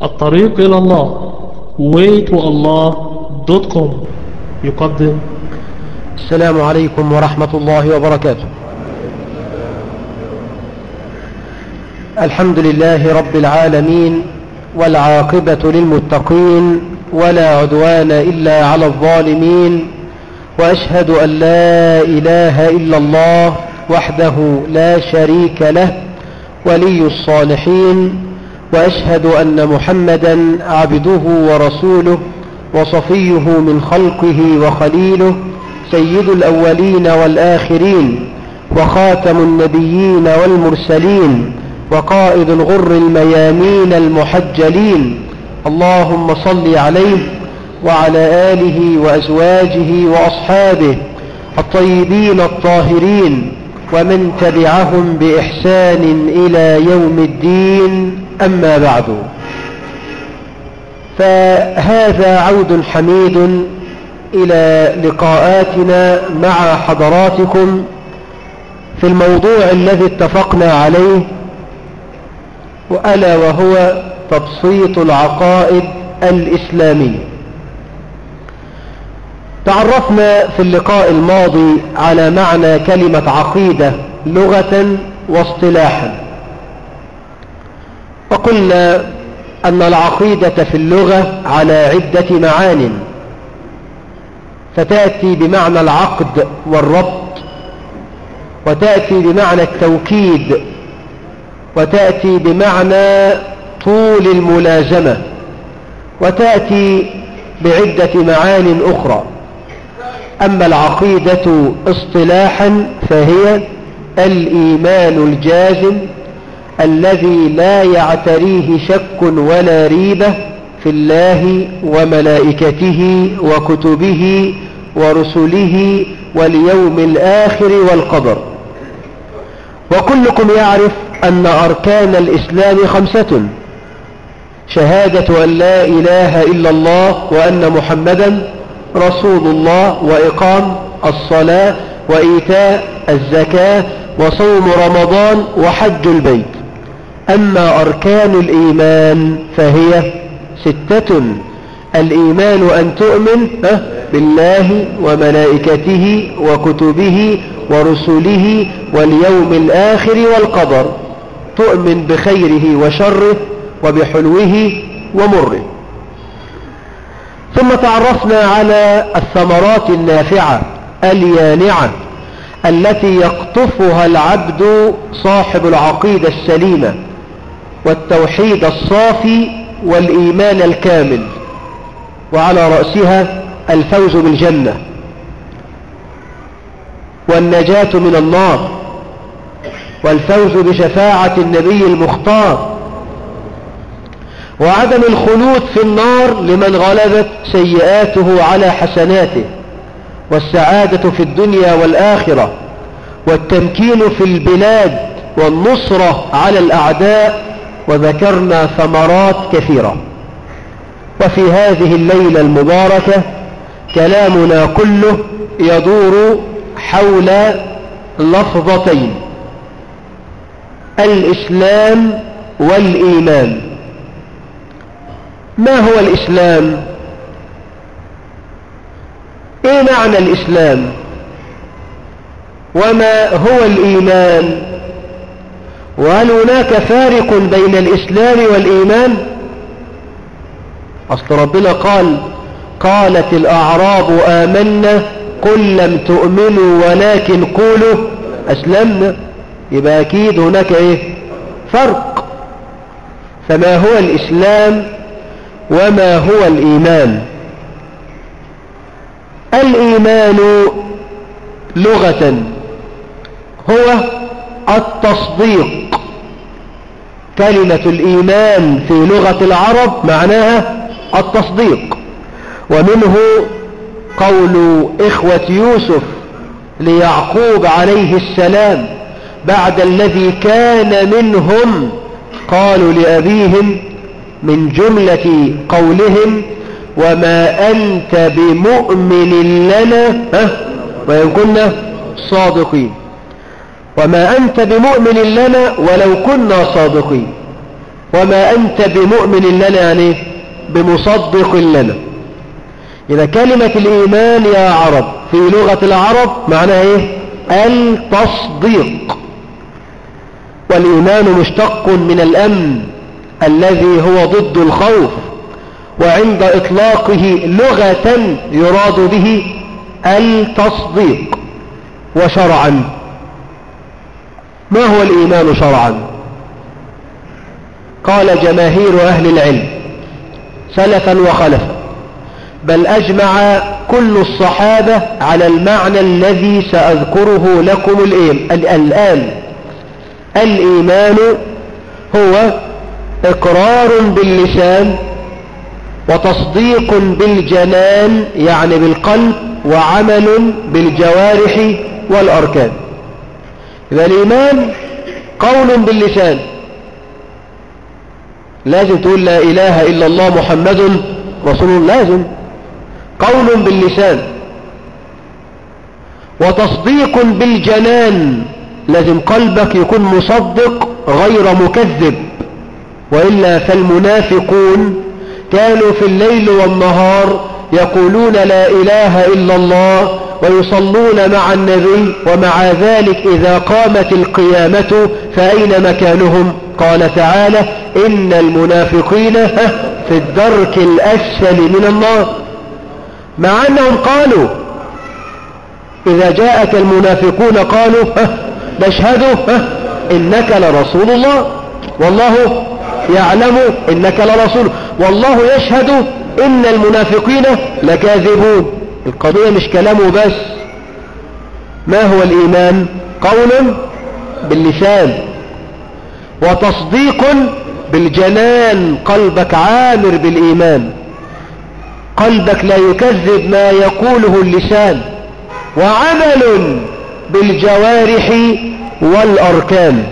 الطريق إلى الله waytoallah.com يقدم السلام عليكم ورحمة الله وبركاته الحمد لله رب العالمين والعاقبة للمتقين ولا عدوان إلا على الظالمين وأشهد أن لا إله إلا الله وحده لا شريك له ولي الصالحين وأشهد أن محمدا عبده ورسوله وصفيه من خلقه وخليله سيد الأولين والآخرين وخاتم النبيين والمرسلين وقائد الغر الميامين المحجلين اللهم صل عليه وعلى آله وأزواجه وأصحابه الطيبين الطاهرين ومن تبعهم بإحسان إلى يوم الدين أما بعد فهذا عود حميد إلى لقاءاتنا مع حضراتكم في الموضوع الذي اتفقنا عليه وألا وهو تبسيط العقائد الإسلامية تعرفنا في اللقاء الماضي على معنى كلمة عقيدة لغة واصطلاحا وقلنا أن العقيدة في اللغة على عدة معان فتأتي بمعنى العقد والربط وتأتي بمعنى التوكيد وتأتي بمعنى طول الملازمة وتأتي بعدة معان أخرى أما العقيدة اصطلاحا فهي الإيمان الجازم الذي لا يعتريه شك ولا ريبة في الله وملائكته وكتبه ورسله واليوم الآخر والقدر وكلكم يعرف أن أركان الإسلام خمسة شهادة أن لا إله إلا الله وأن محمدا رسول الله وإقام الصلاة وإيتاء الزكاة وصوم رمضان وحج البيت أما أركان الإيمان فهي ستة الإيمان أن تؤمن بالله وملائكته وكتبه ورسله واليوم الآخر والقدر تؤمن بخيره وشره وبحلوه ومره ثم تعرفنا على الثمرات النافعة اليانعة التي يقطفها العبد صاحب العقيدة السليمة والتوحيد الصافي والإيمان الكامل وعلى رأسها الفوز بالجنة والنجاة من النار والفوز بشفاعة النبي المختار وعدم الخلود في النار لمن غلبت سيئاته على حسناته والسعادة في الدنيا والآخرة والتمكين في البلاد والنصرة على الأعداء وذكرنا ثمرات كثيرة وفي هذه الليلة المباركة كلامنا كله يدور حول لفظتين الإسلام والإيمان ما هو الإسلام ايه معنى الإسلام وما هو الإيمان وهل هناك فارق بين الإسلام والإيمان أصل ربنا قال قالت الأعراب آمنا قل لم تؤمنوا ولكن قولوا أسلمنا يبقى أكيد هناك إيه فرق فما هو الإسلام وما هو الإيمان الإيمان لغة هو التصديق كلمة الإيمان في لغة العرب معناها التصديق ومنه قول إخوة يوسف ليعقوب عليه السلام بعد الذي كان منهم قالوا لأبيهم من جملة قولهم وما أنت بمؤمن لنا ها وإن كنا صادقين وما أنت بمؤمن لنا ولو كنا صادقين وما أنت بمؤمن لنا يعني بمصدق لنا إذا كلمة الإيمان يا عرب في لغة العرب معناها إيه التصديق والإيمان مشتق من الأمن الذي هو ضد الخوف وعند إطلاقه لغة يراد به التصديق وشرعا ما هو الإيمان شرعا قال جماهير أهل العلم سلفا وخلفا بل أجمع كل الصحابة على المعنى الذي سأذكره لكم الآن الإيمان هو إقرار باللسان وتصديق بالجنان يعني بالقلب وعمل بالجوارح والأركان إذا الإيمان قول باللسان لازم تقول لا إله إلا الله محمد رسول الله لازم قول باللسان وتصديق بالجنان لازم قلبك يكون مصدق غير مكذب وإلا فالمنافقون كانوا في الليل والنهار يقولون لا إله إلا الله ويصلون مع النبي ومع ذلك إذا قامت القيامة فأين مكانهم قال تعالى إن المنافقين في الدرك الأسفل من النار مع أنهم قالوا إذا جاءك المنافقون قالوا نشهد إنك لرسول الله والله يعلم إنك لرسول والله يشهد إن المنافقين لكاذبون القضية مش كلامه بس ما هو الإيمان قول باللسان وتصديق بالجنان قلبك عامر بالإيمان قلبك لا يكذب ما يقوله اللسان وعمل بالجوارح والأركان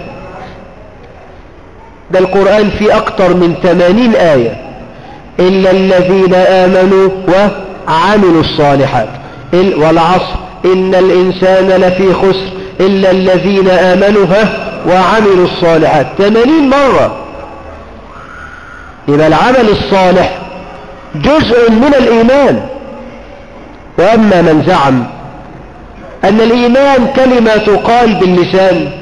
ده القرآن فيه أكتر من ثمانين آية إلا الذين آمنوا وعملوا الصالحات والعصر إن الإنسان لفي خسر إلا الذين آمنوا وعملوا الصالحات ثمانين مرة إذا العمل الصالح جزء من الإيمان وأما من زعم أن الإيمان كلمة تقال باللسان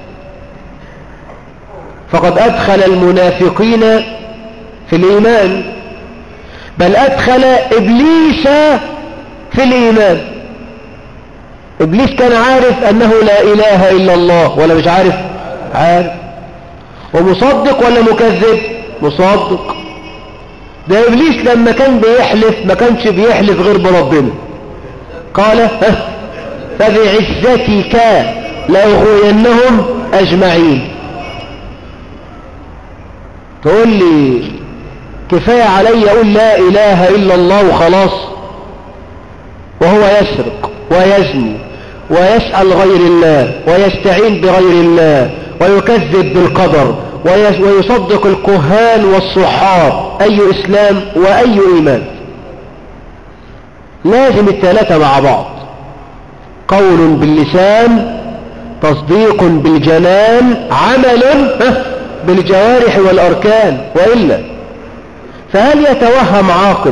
فقد أدخل المنافقين في الإيمان بل أدخل إبليس في الإيمان إبليس كان عارف أنه لا إله إلا الله ولا مش عارف عارف ومصدق ولا مكذب مصدق ده إبليس لما كان بيحلف ما كانش بيحلف غير بربنا قال فبعزتك لأغوينهم أجمعين تقول لي كفاية علي أقول لا إله إلا الله وخلاص وهو يسرق ويزني ويسأل غير الله ويستعين بغير الله ويكذب بالقدر ويصدق الكهان والصحاب أي إسلام وأي إيمان لازم الثلاثة مع بعض قول باللسان تصديق بالجنان عمل بالجوارح والأركان وإلا فهل يتوهم عاقل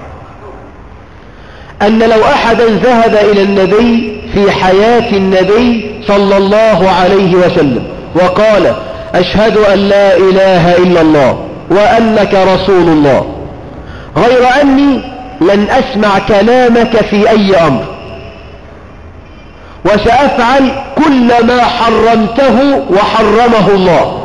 أن لو أحدا ذهب إلى النبي في حياة النبي صلى الله عليه وسلم وقال أشهد أن لا إله إلا الله وأنك رسول الله غير أني لن أسمع كلامك في أي أمر وسأفعل كل ما حرمته وحرمه الله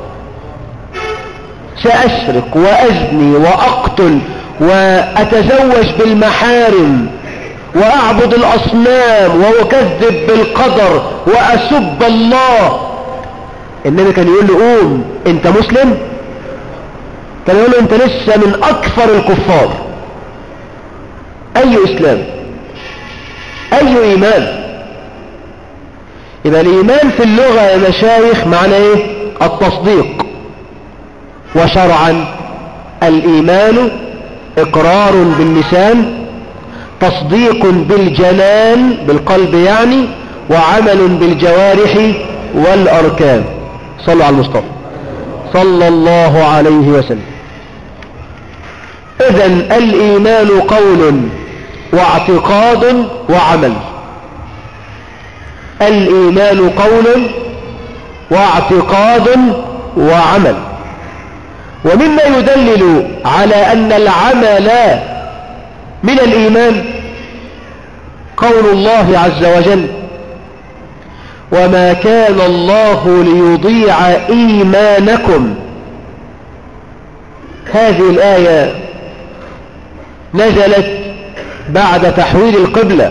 سأسرق وأزني وأقتل وأتزوج بالمحارم وأعبد الأصنام وأكذب بالقدر وأسب الله النبي كان يقول له قوم انت مسلم كان يقول له انت لسه من أكثر الكفار أي إسلام أي إيمان يبقى الإيمان في اللغة يا مشايخ معنى إيه التصديق وشرعا الإيمان إقرار باللسان تصديق بالجنان بالقلب يعني وعمل بالجوارح والأركان صلوا على المصطفى صلى الله عليه وسلم إذا الإيمان قول واعتقاد وعمل الإيمان قول واعتقاد وعمل ومما يدلل على أن العمل من الإيمان قول الله عز وجل وما كان الله ليضيع إيمانكم هذه الآية نزلت بعد تحويل القبلة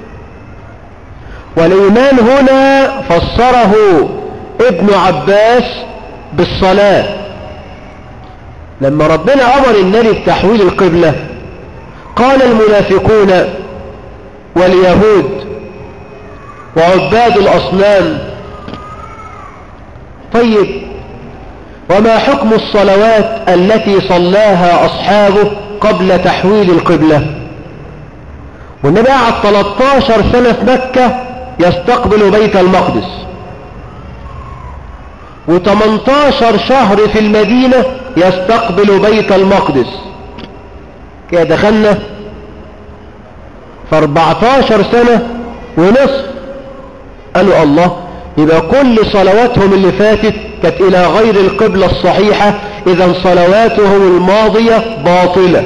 والإيمان هنا فسره ابن عباس بالصلاة لما ربنا أمر النبي بتحويل القبلة قال المنافقون واليهود وعباد الأصنام طيب وما حكم الصلوات التي صلاها أصحابه قبل تحويل القبلة والنبي قعد 13 سنة في مكة يستقبل بيت المقدس و18 شهر في المدينة يستقبل بيت المقدس كده دخلنا في 14 سنة ونصف قالوا الله يبقى كل صلواتهم اللي فاتت كانت إلى غير القبلة الصحيحة إذا صلواتهم الماضية باطلة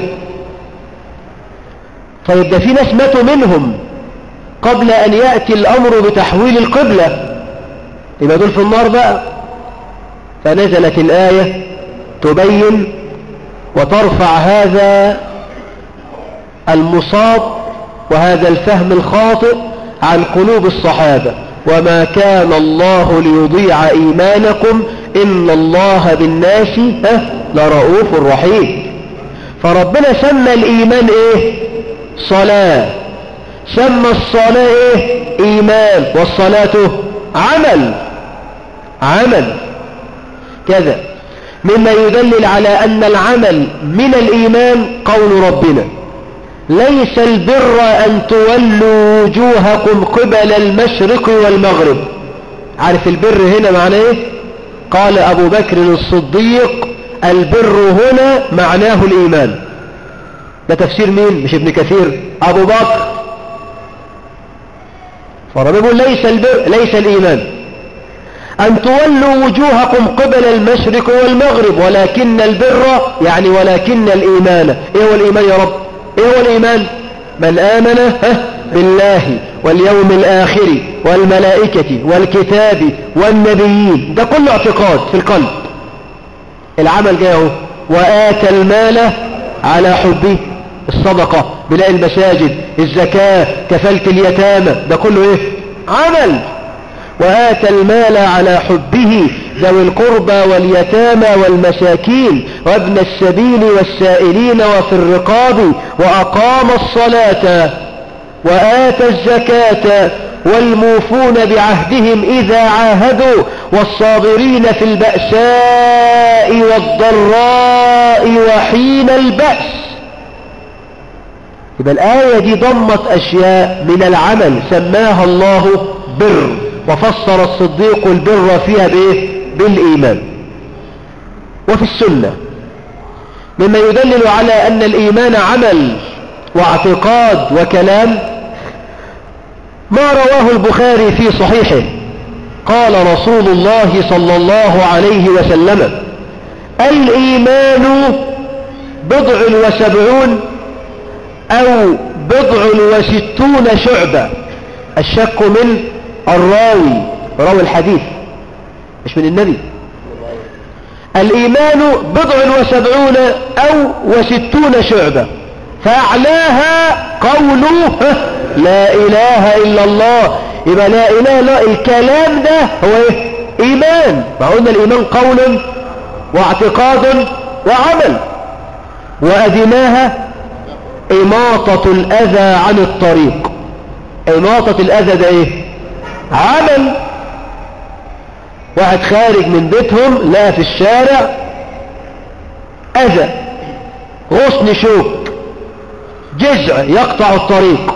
طيب ده في ناس ماتوا منهم قبل أن يأتي الأمر بتحويل القبلة يبقى دول في النار بقى فنزلت الآية تبين وترفع هذا المصاب وهذا الفهم الخاطئ عن قلوب الصحابة وما كان الله ليضيع إيمانكم إن الله بالناس لرؤوف رحيم فربنا سمى الإيمان إيه صلاة سمى الصلاة إيه إيمان والصلاة عمل عمل كذا مما يدلل على أن العمل من الإيمان قول ربنا ليس البر أن تولوا وجوهكم قبل المشرق والمغرب عارف البر هنا معناه ايه قال أبو بكر الصديق البر هنا معناه الإيمان ده تفسير مين مش ابن كثير أبو بكر فرب يقول ليس البر ليس الإيمان أن تولوا وجوهكم قبل المشرق والمغرب ولكن البر يعني ولكن الإيمان إيه هو الإيمان يا رب إيه هو الإيمان من آمن بالله واليوم الآخر والملائكة والكتاب والنبيين ده كله اعتقاد في القلب العمل جاء اهو وآتى المال على حبه الصدقة بناء المساجد الزكاة كفالة اليتامى ده كله ايه عمل وآتى المال على حبه ذوي القربى واليتامى والمساكين وابن السبيل والسائلين وفي الرقاب وأقام الصلاة وآتى الزكاة والموفون بعهدهم إذا عاهدوا والصابرين في البأساء والضراء وحين البأس يبقى الآية دي ضمت أشياء من العمل سماها الله بر وفسر الصديق البر فيها بإيه؟ بالإيمان وفي السنة مما يدلل على أن الإيمان عمل واعتقاد وكلام ما رواه البخاري في صحيحه قال رسول الله صلى الله عليه وسلم الإيمان بضع وسبعون أو بضع وستون شعبة الشك من الراوي راوي الحديث مش من النبي الإيمان بضع وسبعون أو وستون شعبة فأعلاها قوله لا إله إلا الله يبقى لا إله إلا الكلام ده هو إيه إيمان فقلنا الإيمان قول واعتقاد وعمل وأدناها إماطة الأذى عن الطريق إماطة الأذى ده إيه عمل واحد خارج من بيتهم لا في الشارع أذى غصن شوك جزع يقطع الطريق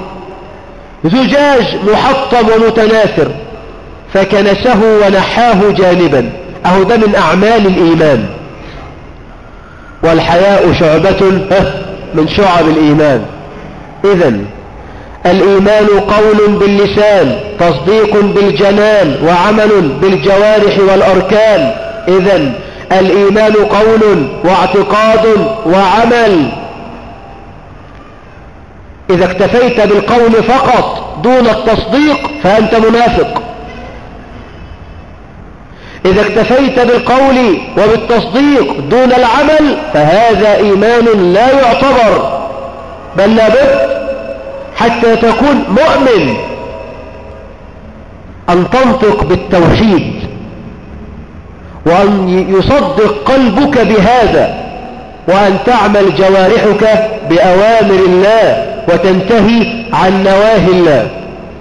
زجاج محطم ومتناثر فكنسه ونحاه جانبا اهو ده من اعمال الايمان والحياء شعبة من شعب الايمان اذا الايمان قول باللسان تصديق بالجنان وعمل بالجوارح والاركان اذا الايمان قول واعتقاد وعمل اذا اكتفيت بالقول فقط دون التصديق فانت منافق إذا اكتفيت بالقول وبالتصديق دون العمل فهذا إيمان لا يعتبر بل لابد حتى تكون مؤمن أن تنطق بالتوحيد وأن يصدق قلبك بهذا وأن تعمل جوارحك بأوامر الله وتنتهي عن نواهي الله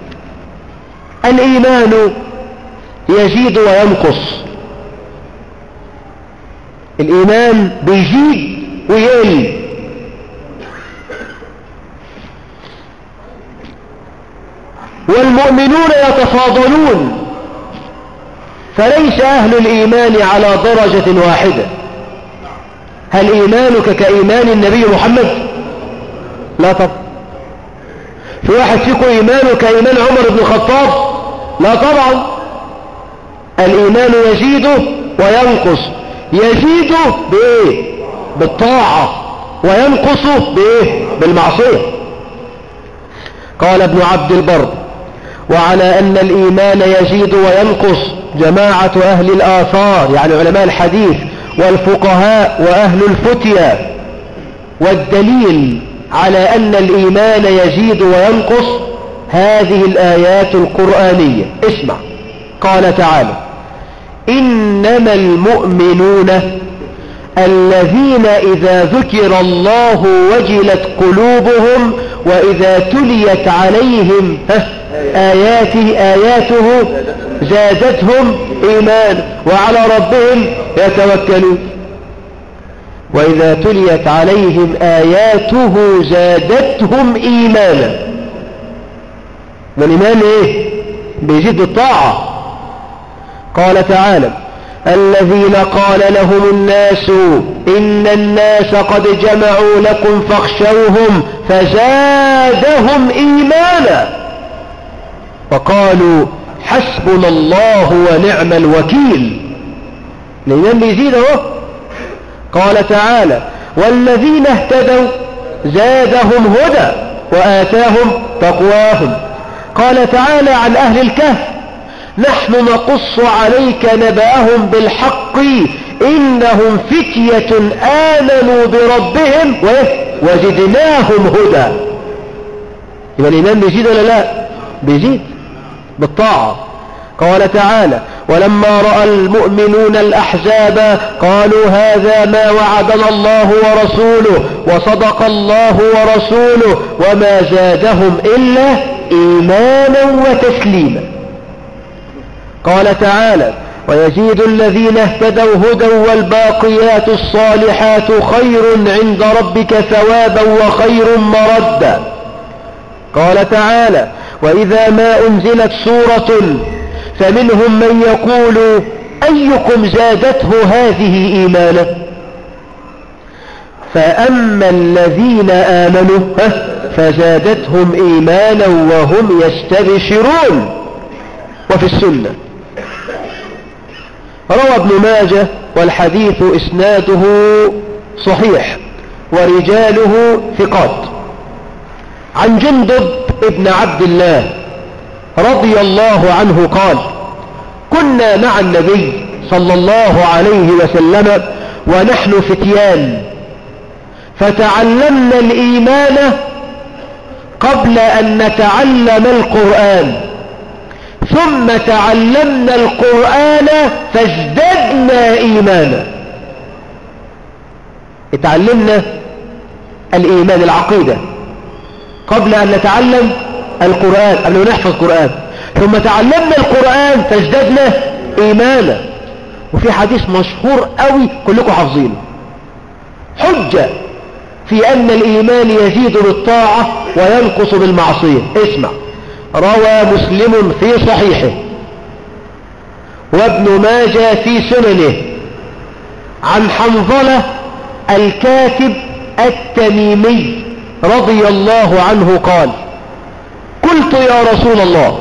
الإيمان يزيد وينقص الإيمان بيزيد ويقل والمؤمنون يتفاضلون فليس أهل الإيمان على درجة واحدة هل إيمانك كإيمان النبي محمد لا طبعا في واحد فيكم إيمانه كإيمان عمر بن الخطاب لا طبعا الإيمان يزيد وينقص يزيد بإيه بالطاعة وينقص بإيه بالمعصية قال ابن عبد البر وعلى أن الإيمان يزيد وينقص جماعة أهل الآثار يعني علماء الحديث والفقهاء وأهل الفتيا والدليل على أن الإيمان يزيد وينقص هذه الآيات القرآنية اسمع قال تعالى إنما المؤمنون الذين إذا ذكر الله وجلت قلوبهم وإذا تليت عليهم آياته آياته زادتهم إيمان وعلى ربهم يتوكلون وإذا تليت عليهم آياته زادتهم إيمانا والإيمان إيه بيزيد الطاعة قال تعالى الذين قال لهم الناس إن الناس قد جمعوا لكم فاخشوهم فزادهم إيمانا وقالوا حسبنا الله ونعم الوكيل الإيمان بيزيد اهو قال تعالى والذين اهتدوا زادهم هدى وآتاهم تقواهم قال تعالى عن أهل الكهف نحن نقص عليك نبأهم بالحق إنهم فتية آمنوا بربهم وزدناهم هدى يبقى الإيمان بيزيد ولا لا بيزيد بالطاعة قال تعالى ولما رأى المؤمنون الأحزاب قالوا هذا ما وعدنا الله ورسوله وصدق الله ورسوله وما زادهم إلا إيمانا وتسليما قال تعالى ويزيد الذين اهتدوا هدى والباقيات الصالحات خير عند ربك ثوابا وخير مردا قال تعالى وإذا ما أنزلت سورة فمنهم من يقول أيكم زادته هذه إيمانا فأما الذين آمنوا فزادتهم إيمانا وهم يستبشرون وفي السنة روى ابن ماجه والحديث إسناده صحيح ورجاله ثقات عن جندب ابن عبد الله رضي الله عنه قال كنا مع النبي صلى الله عليه وسلم ونحن فتيان فتعلمنا الإيمان قبل أن نتعلم القرآن ثم تعلمنا القرآن فازددنا إيمانا اتعلمنا الإيمان العقيدة قبل أن نتعلم القرآن قبل أن نحفظ القرآن ثم تعلمنا القرآن فازددنا إيمانا وفي حديث مشهور قوي كلكم حافظينه حجة في أن الإيمان يزيد بالطاعة وينقص بالمعصية اسمع روى مسلم في صحيحه وابن ماجه في سننه عن حنظلة الكاتب التميمي رضي الله عنه قال قلت يا رسول الله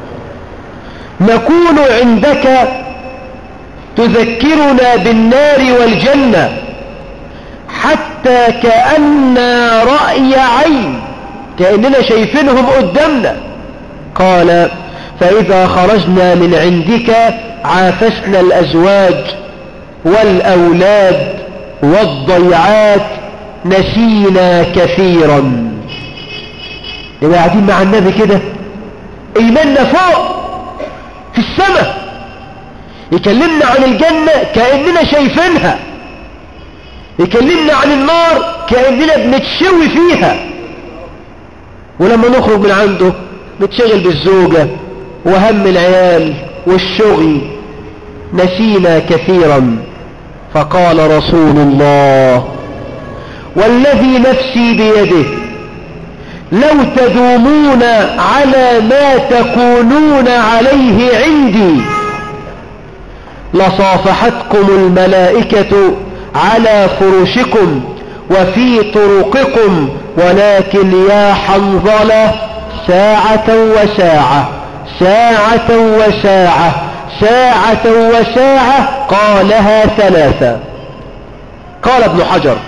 نكون عندك تذكرنا بالنار والجنة حتى كأن رأي عين كأننا شايفينهم قدامنا قال فإذا خرجنا من عندك عافسنا الأزواج والأولاد والضيعات نسينا كثيرا يبقى قاعدين مع النبي كده إيماننا فوق في السماء يكلمنا عن الجنة كأننا شايفينها يكلمنا عن النار كأننا بنتشوي فيها ولما نخرج من عنده نتشغل بالزوجة وهم العيال والشغل نسينا كثيرا فقال رسول الله والذي نفسي بيده لو تدومون على ما تكونون عليه عندي لصافحتكم الملائكة على فرشكم وفي طرقكم ولكن يا حنظلة ساعة وساعة ساعة وساعة ساعة وساعة قالها ثلاثة قال ابن حجر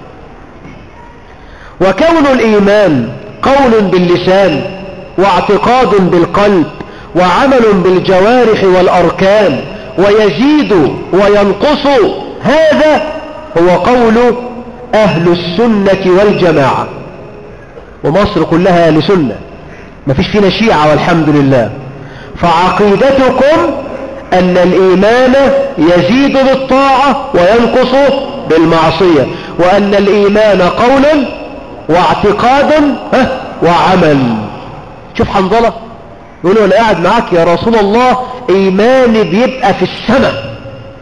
وكون الإيمان قول باللسان واعتقاد بالقلب وعمل بالجوارح والأركان ويزيد وينقص هذا هو قول أهل السنة والجماعة ومصر كلها أهل سنة ما فيش فينا شيعة والحمد لله فعقيدتكم أن الإيمان يزيد بالطاعة وينقص بالمعصية وأن الإيمان قول واعتقاد وعمل شوف حنظلة يقول له أنا قاعد معاك يا رسول الله إيماني بيبقى في السماء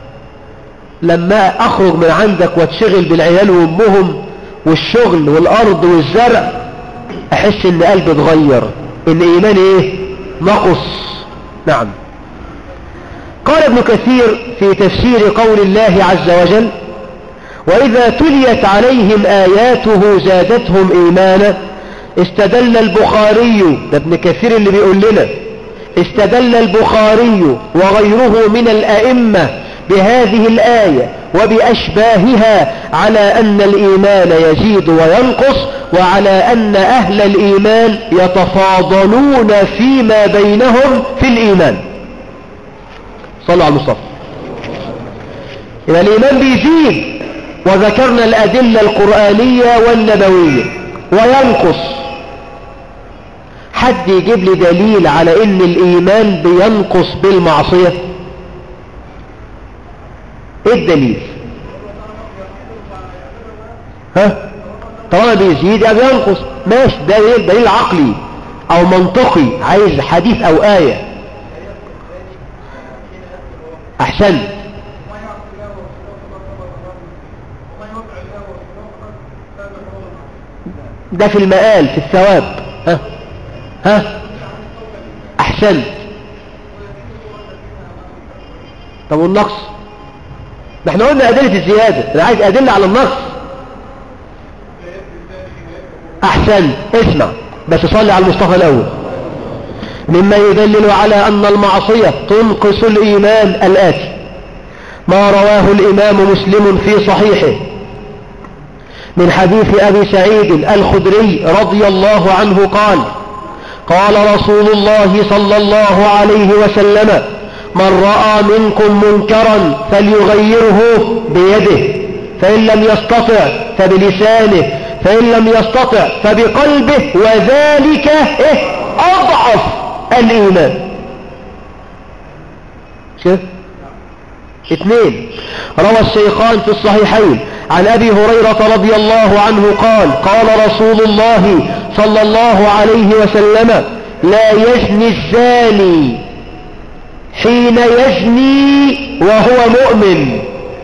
لما أخرج من عندك واتشغل بالعيال وأمهم والشغل والأرض والزرع أحس إن قلبي اتغير إن إيماني إيه نقص نعم قال ابن كثير في تفسير قول الله عز وجل وإذا تليت عليهم آياته زادتهم إيمانا استدل البخاري ده ابن كثير اللي بيقول لنا استدل البخاري وغيره من الأئمة بهذه الآية وبأشباهها على أن الإيمان يزيد وينقص وعلى أن أهل الإيمان يتفاضلون فيما بينهم في الإيمان صلوا على المصطفى إذا الإيمان بيزيد وذكرنا الأدلة القرآنية والنبوية وينقص حد يجيب لي دليل على ان الايمان بينقص بالمعصية ايه الدليل ها طالما بيزيد يعني بينقص ماشي ده دليل, دليل عقلي او منطقي عايز حديث او آية احسنت ده في المقال في الثواب ها ها احسنت طب والنقص ده احنا قلنا ادلة الزيادة انا عايز ادلة على النقص احسنت اسمع بس صلي على المصطفى الاول مما يدلل على ان المعصية تنقص الايمان الاتي ما رواه الامام مسلم في صحيحه من حديث أبي سعيد الخدري رضي الله عنه قال قال رسول الله صلى الله عليه وسلم من رأى منكم منكرا فليغيره بيده فإن لم يستطع فبلسانه فإن لم يستطع فبقلبه وذلك إيه أضعف الإيمان شوف اثنين روى الشيخان في الصحيحين عن أبي هريرة رضي الله عنه قال قال رسول الله صلى الله عليه وسلم لا يزني الزاني حين يزني وهو مؤمن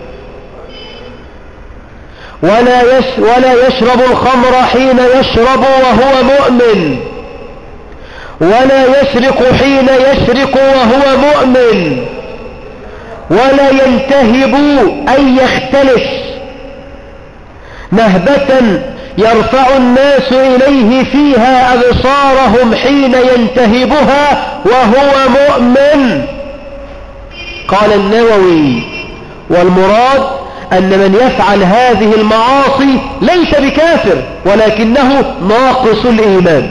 ولا, يس ولا يشرب الخمر حين يشرب وهو مؤمن ولا يسرق حين يسرق وهو مؤمن ولا ينتهب أن يختلس نهبة يرفع الناس إليه فيها أبصارهم حين ينتهبها وهو مؤمن قال النووي والمراد أن من يفعل هذه المعاصي ليس بكافر ولكنه ناقص الإيمان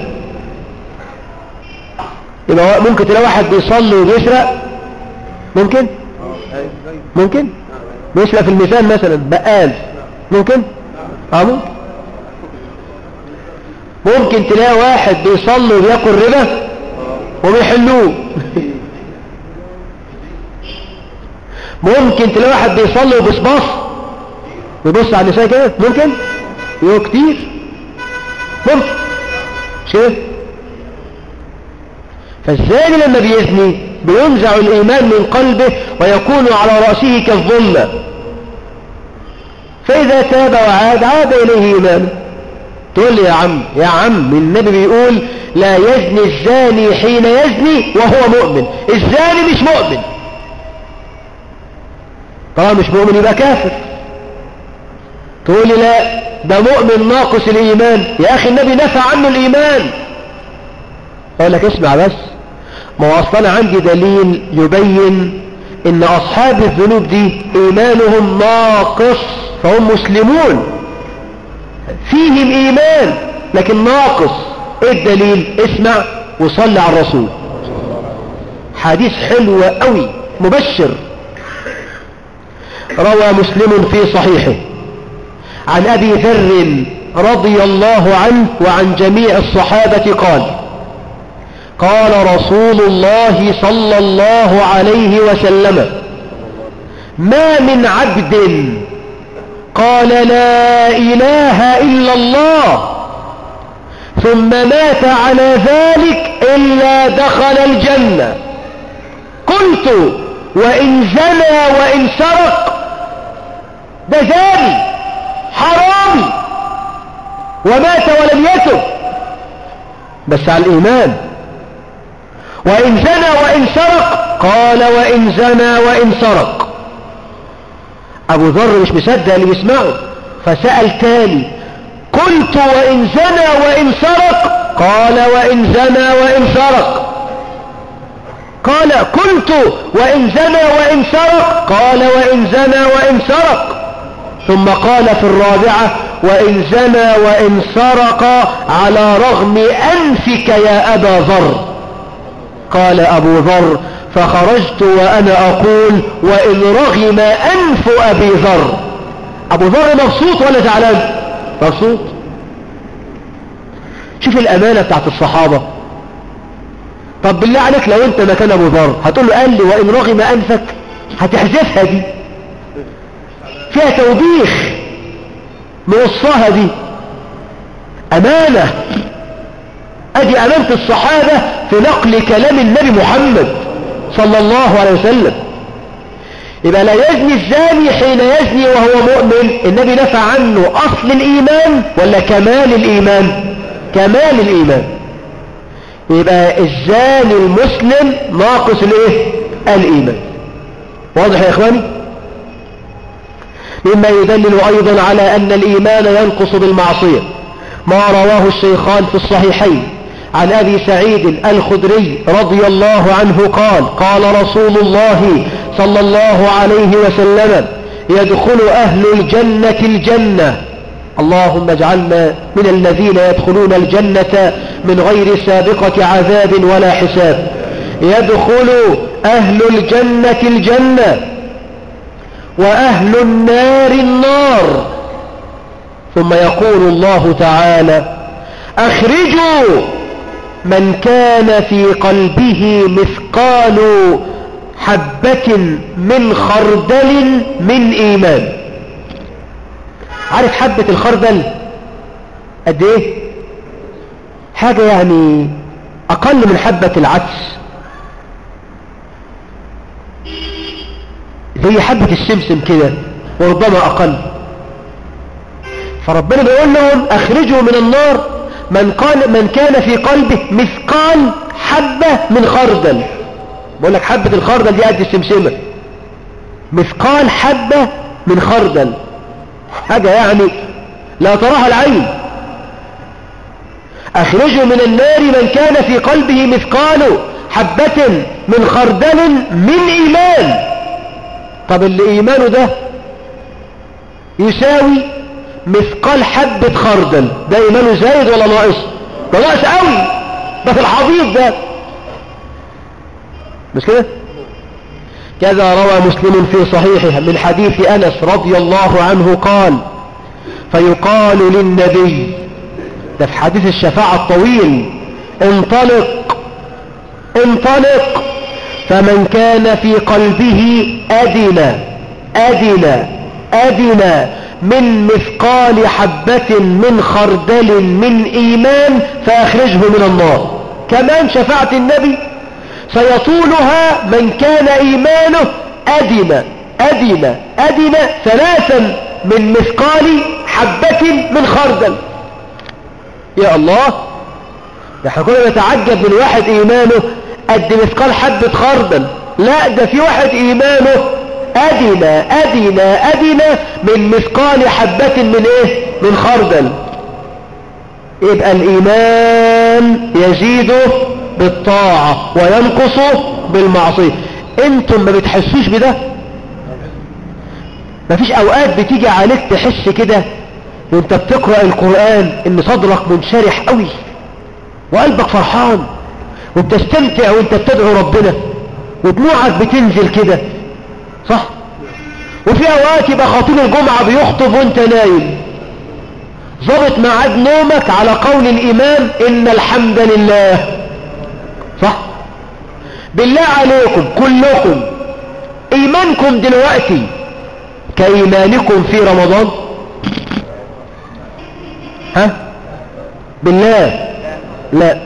يبقى ممكن تلاقي واحد بيصلي وبيسرق ممكن ممكن بيسرق في المثال مثلا بقال ممكن اه ممكن ممكن تلاقي واحد بيصلي وبياكل ربا وبيحلوه ممكن تلاقي واحد بيصلي وبيصبص ويبص على النساء كده ممكن يقول كتير ممكن شايف فالزاني لما بيزني بينزع الإيمان من قلبه ويكون على رأسه كالظلة فإذا تاب وعاد عاد إليه إيمانه تقول لي يا عم يا عم النبي بيقول لا يزني الزاني حين يزني وهو مؤمن الزاني مش مؤمن طبعا مش مؤمن يبقى كافر تقول لي لا ده مؤمن ناقص الإيمان يا أخي النبي نفى عنه الإيمان أقول لك اسمع بس ما هو أصلا عندي دليل يبين إن أصحاب الذنوب دي إيمانهم ناقص فهم مسلمون فيهم إيمان لكن ناقص إيه الدليل اسمع وصلي على الرسول حديث حلو قوي مبشر روى مسلم في صحيحه عن أبي ذر رضي الله عنه وعن جميع الصحابة قال قال رسول الله صلى الله عليه وسلم ما من عبد قال لا إله إلا الله ثم مات على ذلك إلا دخل الجنة قلت وإن زنى وإن سرق ده زاني حرامي ومات ولم يتب بس على الإيمان وإن زنى وإن سرق قال وإن زنى وإن سرق أبو ذر مش مصدق اللي بيسمعه فسأل تاني قلت وإن زنى وإن سرق قال وإن زنى وإن سرق قال قلت وإن زنى وإن سرق قال وإن زنى وإن سرق ثم قال في الرابعة وإن زنى وإن سرق على رغم أنفك يا أبا ذر قال أبو ذر فخرجت وأنا أقول وإن رغم أنف أبي ذر أبو ذر مبسوط ولا زعلان مبسوط شوف الأمانة بتاعت الصحابة طب بالله عليك لو انت مكان ابو ذر هتقول له قال لي وان رغم انفك هتحذفها دي فيها توبيخ نقصها دي امانة ادي امانة الصحابة في نقل كلام النبي محمد صلى الله عليه وسلم يبقى لا يزني الزاني حين يزني وهو مؤمن النبي نفى عنه اصل الايمان ولا كمال الايمان كمال الايمان يبقى الزاني المسلم ناقص الايه الايمان واضح يا اخواني مما يدلل ايضا على ان الايمان ينقص بالمعصية ما رواه الشيخان في الصحيحين عن ابي سعيد الخدري رضي الله عنه قال قال رسول الله صلى الله عليه وسلم يدخل اهل الجنة الجنة اللهم اجعلنا من الذين يدخلون الجنة من غير سابقة عذاب ولا حساب يدخل أهل الجنة الجنة وأهل النار النار ثم يقول الله تعالى أخرجوا من كان في قلبه مثقال حبة من خردل من إيمان عارف حبة الخردل قد ايه حاجة يعني اقل من حبة العدس زي حبة السمسم كده وربما اقل فربنا بيقول لهم اخرجوا من النار من, قال من كان في قلبه مثقال حبة من خردل بقول لك حبة الخردل دي قد السمسمة مثقال حبة من خردل حاجة يعني لا تراها العين أخرجوا من النار من كان في قلبه مثقال حبة من خردل من إيمان طب اللي إيمانه ده يساوي مثقال حبة خردل ده إيمانه زايد ولا ناقص ده ناقص قوي ده في الحضيض ده مش كده كذا روى مسلم في صحيحه من حديث أنس رضي الله عنه قال فيقال للنبي ده في حديث الشفاعة الطويل انطلق انطلق فمن كان في قلبه أدنى أدنى أدنى من مثقال حبة من خردل من إيمان فأخرجه من النار كمان شفاعة النبي سيطولها من كان إيمانه أدنى أدنى أدنى ثلاثا من مثقال حبة من خردل يا الله ده احنا كنا نتعجب من واحد إيمانه قد مثقال حبة خردل لا ده في واحد إيمانه أدنى أدنى أدنى من مثقال حبة من إيه من خردل يبقى الإيمان يزيد بالطاعة وينقص بالمعصية انتم ما بتحسوش بده مفيش اوقات بتيجي عليك تحس كده وانت بتقرأ القرآن ان صدرك منشرح قوي وقلبك فرحان وبتستمتع وانت بتدعو ربنا ودموعك بتنزل كده صح وفي اوقات يبقى خطيب الجمعة بيخطب وانت نايم ظبط ميعاد نومك على قول الامام ان الحمد لله صح بالله عليكم كلكم ايمانكم دلوقتي كايمانكم في رمضان ها بالله لا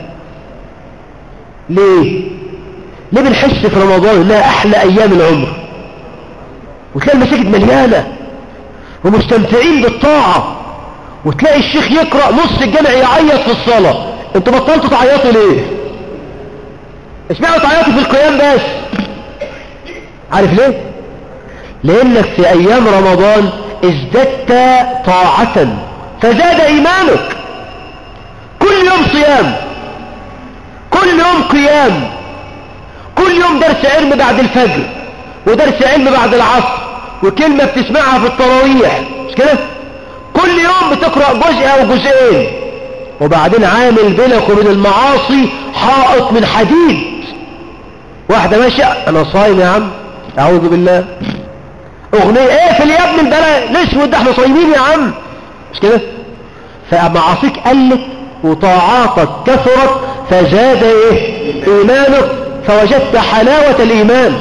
ليه ليه بنحس في رمضان انها احلى ايام العمر وتلاقي المساجد مليانه ومستمتعين بالطاعه وتلاقي الشيخ يقرا نص الجامع يعيط في الصلاه انتوا بطلتوا تعيطوا ليه اشمعنى تعيطوا في القيام بس عارف ليه لانك في ايام رمضان ازددت طاعة فزاد ايمانك كل يوم صيام كل يوم قيام كل يوم درس علم بعد الفجر ودرس علم بعد العصر وكلمة بتسمعها في التراويح مش كده كل يوم بتقرأ جزء او جزئين وبعدين عامل بينك وبين المعاصي حائط من حديد واحدة ماشية انا صايم يا عم اعوذ بالله اغنية ايه في يا ابن البلاء الاسود ده احنا صايمين يا عم مش كده فمعاصيك قلت وطاعاتك كثرت فزاد ايه ايمانك فوجدت حلاوة الايمان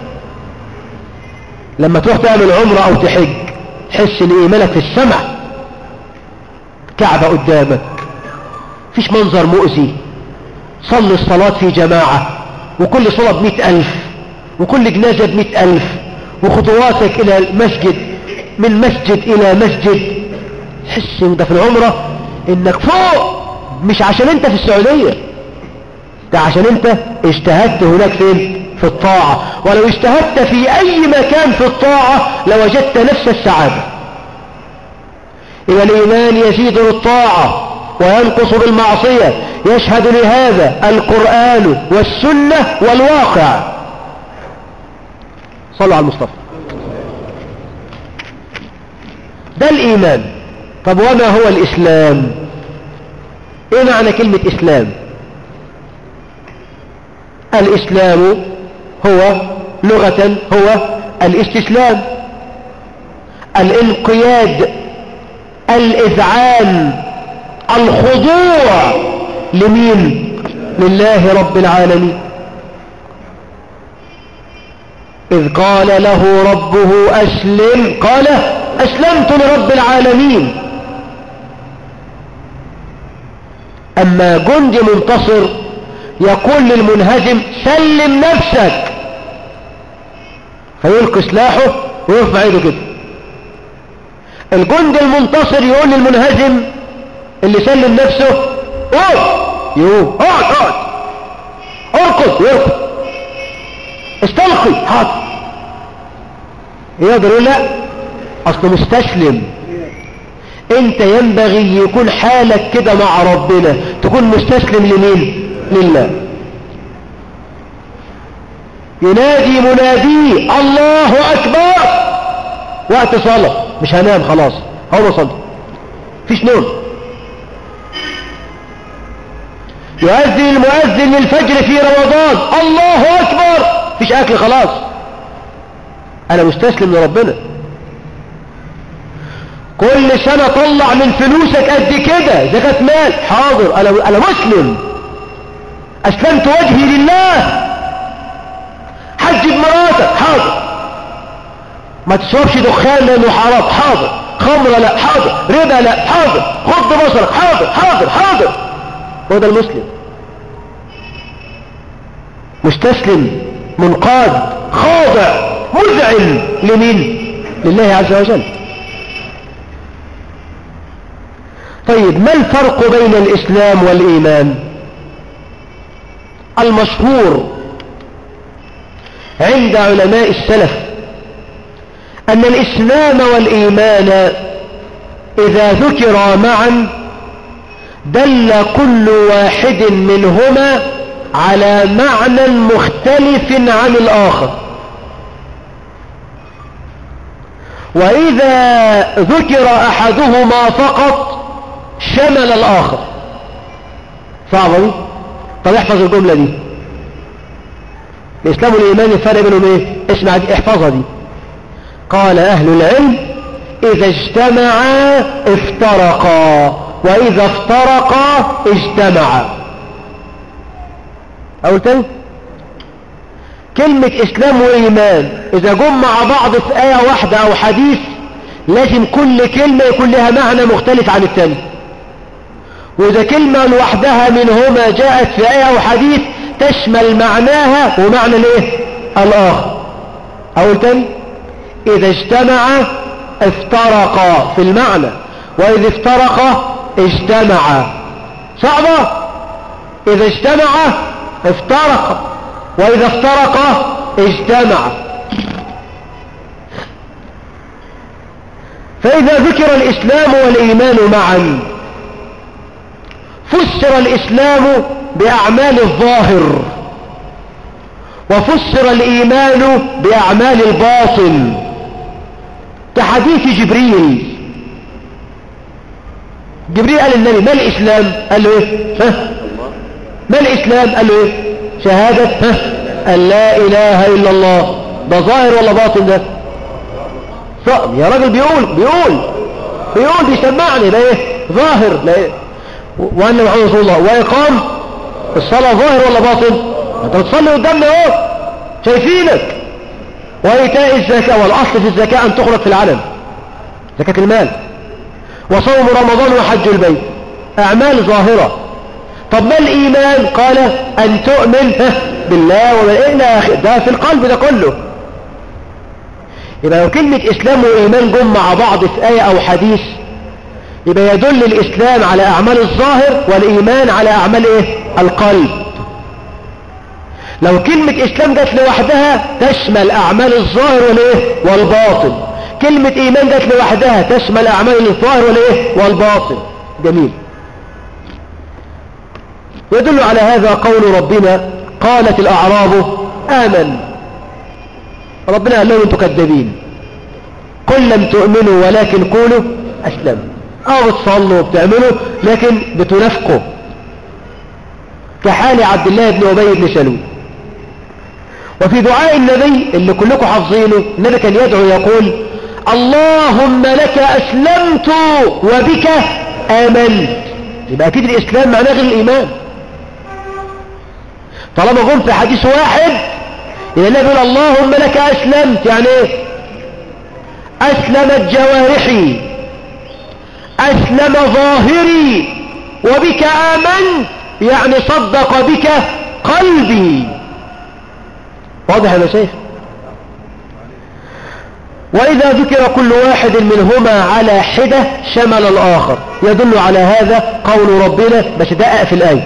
لما تروح تعمل عمرة او تحج تحس ان ايمانك في السماء كعبة قدامك فيش منظر مؤذي صلي الصلاة في جماعة وكل صلاة بمئة ألف وكل جنازة بمئة ألف وخطواتك إلى المسجد من مسجد إلى مسجد حس ده في العمرة إنك فوق مش عشان أنت في السعودية ده عشان أنت اجتهدت هناك فين في الطاعة ولو اجتهدت في أي مكان في الطاعة لوجدت نفس السعادة إذا الإيمان يزيد بالطاعة وينقص بالمعصية يشهد لهذا القرآن والسنة والواقع صلوا على المصطفى ده الإيمان طب وما هو الإسلام إيه معنى كلمة إسلام الإسلام هو لغة هو الاستسلام الانقياد الإذعان الخضوع لمين لله رب العالمين إذ قال له ربه أسلم قال أسلمت لرب العالمين أما جندي منتصر يقول للمنهزم سلم نفسك فيلقي سلاحه ويرفع ايده كده الجندي المنتصر يقول للمنهزم اللي سلم نفسه قوم يقوم اقعد اقعد اركض يركض استلقي حاضر يقدر يقول لا اصله مستسلم انت ينبغي يكون حالك كده مع ربنا تكون مستسلم لمين لله ينادي مناديه الله اكبر وقت صلاة مش هنام خلاص هو صلي فيش نوم يؤذن المؤذن للفجر في رمضان الله اكبر فيش اكل خلاص انا مستسلم لربنا كل سنة طلع من فلوسك قد كده زكاة مال حاضر انا انا مسلم اسلمت وجهي لله حج بمراتك حاضر ما تشربش دخان لانه حرام حاضر خمرة لا حاضر ربا لا حاضر غض بصرك حاضر حاضر حاضر هو ده المسلم مستسلم منقاد خاضع مذعن لمين لله عز وجل طيب ما الفرق بين الإسلام والإيمان المشهور عند علماء السلف أن الإسلام والإيمان إذا ذكرا معا دل كل واحد منهما على معنى مختلف عن الآخر وإذا ذكر أحدهما فقط شمل الآخر صعبة دي طب احفظ الجملة دي الإسلام والإيمان الفرق بينهم ايه اسمع دي احفظها دي قال أهل العلم إذا اجتمعا افترقا وإذا افترقا اجتمعا أقول تاني كلمة إسلام وإيمان إذا جم مع بعض في آية واحدة أو حديث لازم كل كلمة يكون لها معنى مختلف عن التاني وإذا كلمة لوحدها منهما جاءت في آية أو حديث تشمل معناها ومعنى الايه الآخر أقول تاني إذا اجتمع افترقا في المعنى وإذا افترقا اجتمعا صعبة إذا اجتمع افترق وإذا افترق اجتمع فإذا ذكر الإسلام والإيمان معا فسر الإسلام بأعمال الظاهر وفسر الإيمان بأعمال الباطن كحديث جبريل جبريل قال للنبي ما الإسلام قال له إيه ها؟ ما الإسلام قال له إيه شهادة ها؟ أن لا إله إلا الله ده ظاهر ولا باطن ده صعب يا راجل بيقول بيقول بيقول بيسمعني ده إيه ظاهر لا إيه وأن محمد رسول الله وإقام الصلاة ظاهر ولا باطن انت بتصلي قدامنا اهو شايفينك وإيتاء الزكاة والأصل في الزكاة أن تخرج في العلم زكاة المال وصوم رمضان وحج البيت أعمال ظاهرة طب ما الإيمان قال أن تؤمن بالله وإلى آخر ده في القلب ده كله يبقى لو كلمة إسلام وإيمان جم مع بعض في آية أو حديث يبقى يدل الإسلام على أعمال الظاهر والإيمان على أعمال إيه؟ القلب لو كلمة إسلام جت لوحدها تشمل أعمال الظاهر والإيه؟ والباطن كلمة إيمان جت لوحدها تشمل أعمال الظاهر والإيه؟ والباطن جميل يدل على هذا قول ربنا قالت الأعراب آمن ربنا قال لهم انتم كذابين قل لم تؤمنوا ولكن قولوا أسلم اه بتصلوا وبتعملوا لكن بتنافقوا كحال عبد الله بن أبي بن سلول وفي دعاء النبي اللي كلكم حافظينه النبي كان يدعو يقول اللهم لك أسلمت وبك آمنت يبقى أكيد الإسلام معناه غير الإيمان طالما قلت في حديث واحد يبقى النبي يقول اللهم لك أسلمت يعني ايه أسلمت جوارحي أسلم ظاهري وبك آمنت يعني صدق بك قلبي واضح يا مشايخ وإذا ذكر كل واحد منهما على حدة شمل الآخر يدل على هذا قول ربنا بس دقق في الآية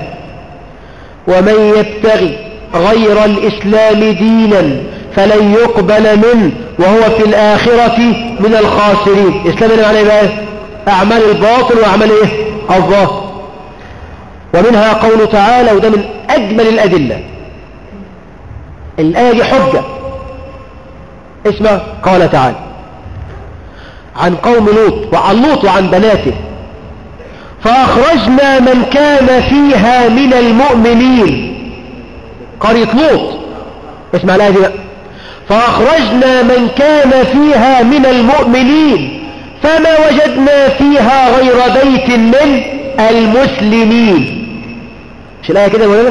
ومن يبتغي غير الإسلام دينا فلن يقبل منه وهو في الآخرة من الخاسرين إسلام اللي معنى إيه بقى أعمال الباطل وأعمال إيه الظاهر ومنها قول تعالى وده من أجمل الأدلة الآية دي حجة اسمع قال تعالى عن قوم لوط وعن لوط وعن بناته فأخرجنا من كان فيها من المؤمنين قرية لوط اسمع الآية دي بقى فأخرجنا من كان فيها من المؤمنين فما وجدنا فيها غير بيت من المسلمين مش الآية كده ولا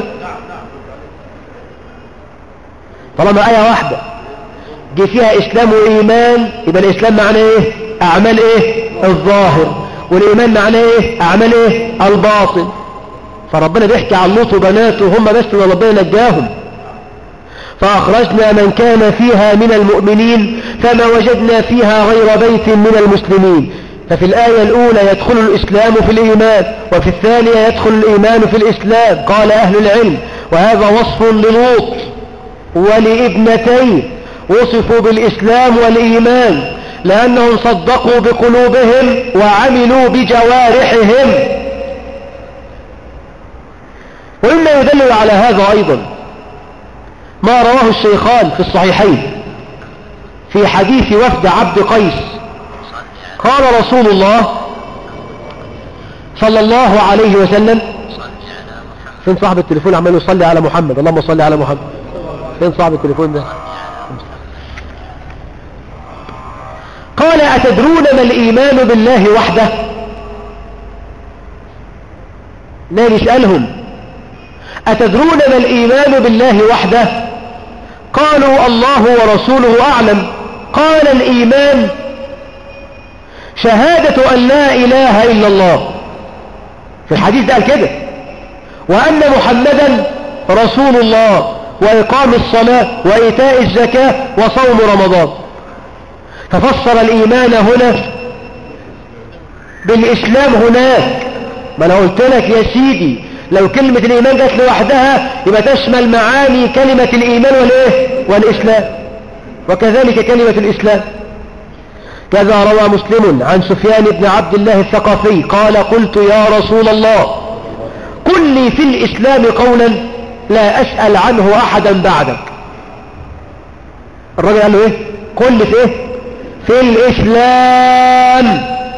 طالما آية واحدة جه فيها إسلام وإيمان يبقى الإسلام معناه إيه أعمال إيه الظاهر والإيمان معناه إيه أعمال إيه الباطن فربنا بيحكي عن لوط وبناته هم بس اللي ربنا نجاهم فأخرجنا من كان فيها من المؤمنين فما وجدنا فيها غير بيت من المسلمين ففي الآية الأولى يدخل الإسلام في الإيمان وفي الثانية يدخل الإيمان في الإسلام قال أهل العلم وهذا وصف للوط ولابنتين وصفوا بالإسلام والإيمان لأنهم صدقوا بقلوبهم وعملوا بجوارحهم وإما يدلل على هذا أيضا ما رواه الشيخان في الصحيحين في حديث وفد عبد قيس قال رسول الله صلى الله عليه وسلم فين صاحب التليفون عمال يصلي على محمد اللهم صل على محمد فين صاحب التليفون ده قال أتدرون ما الإيمان بالله وحده لا نسألهم أتدرون ما الإيمان بالله وحده قالوا الله ورسوله أعلم قال الإيمان شهادة أن لا إله إلا الله في الحديث ده قال كده وأن محمدا رسول الله وإقام الصلاة وإيتاء الزكاة وصوم رمضان ففسر الإيمان هنا بالإسلام هناك ما أنا قلت لك يا سيدي لو كلمة الإيمان جت لوحدها يبقى تشمل معاني كلمة الإيمان والإيه والإسلام وكذلك كلمة الإسلام كذا روى مسلم عن سفيان بن عبد الله الثقفي قال قلت يا رسول الله قل لي في الإسلام قولا لا أسأل عنه أحدا بعدك الراجل قال له إيه قل لي في إيه في الإسلام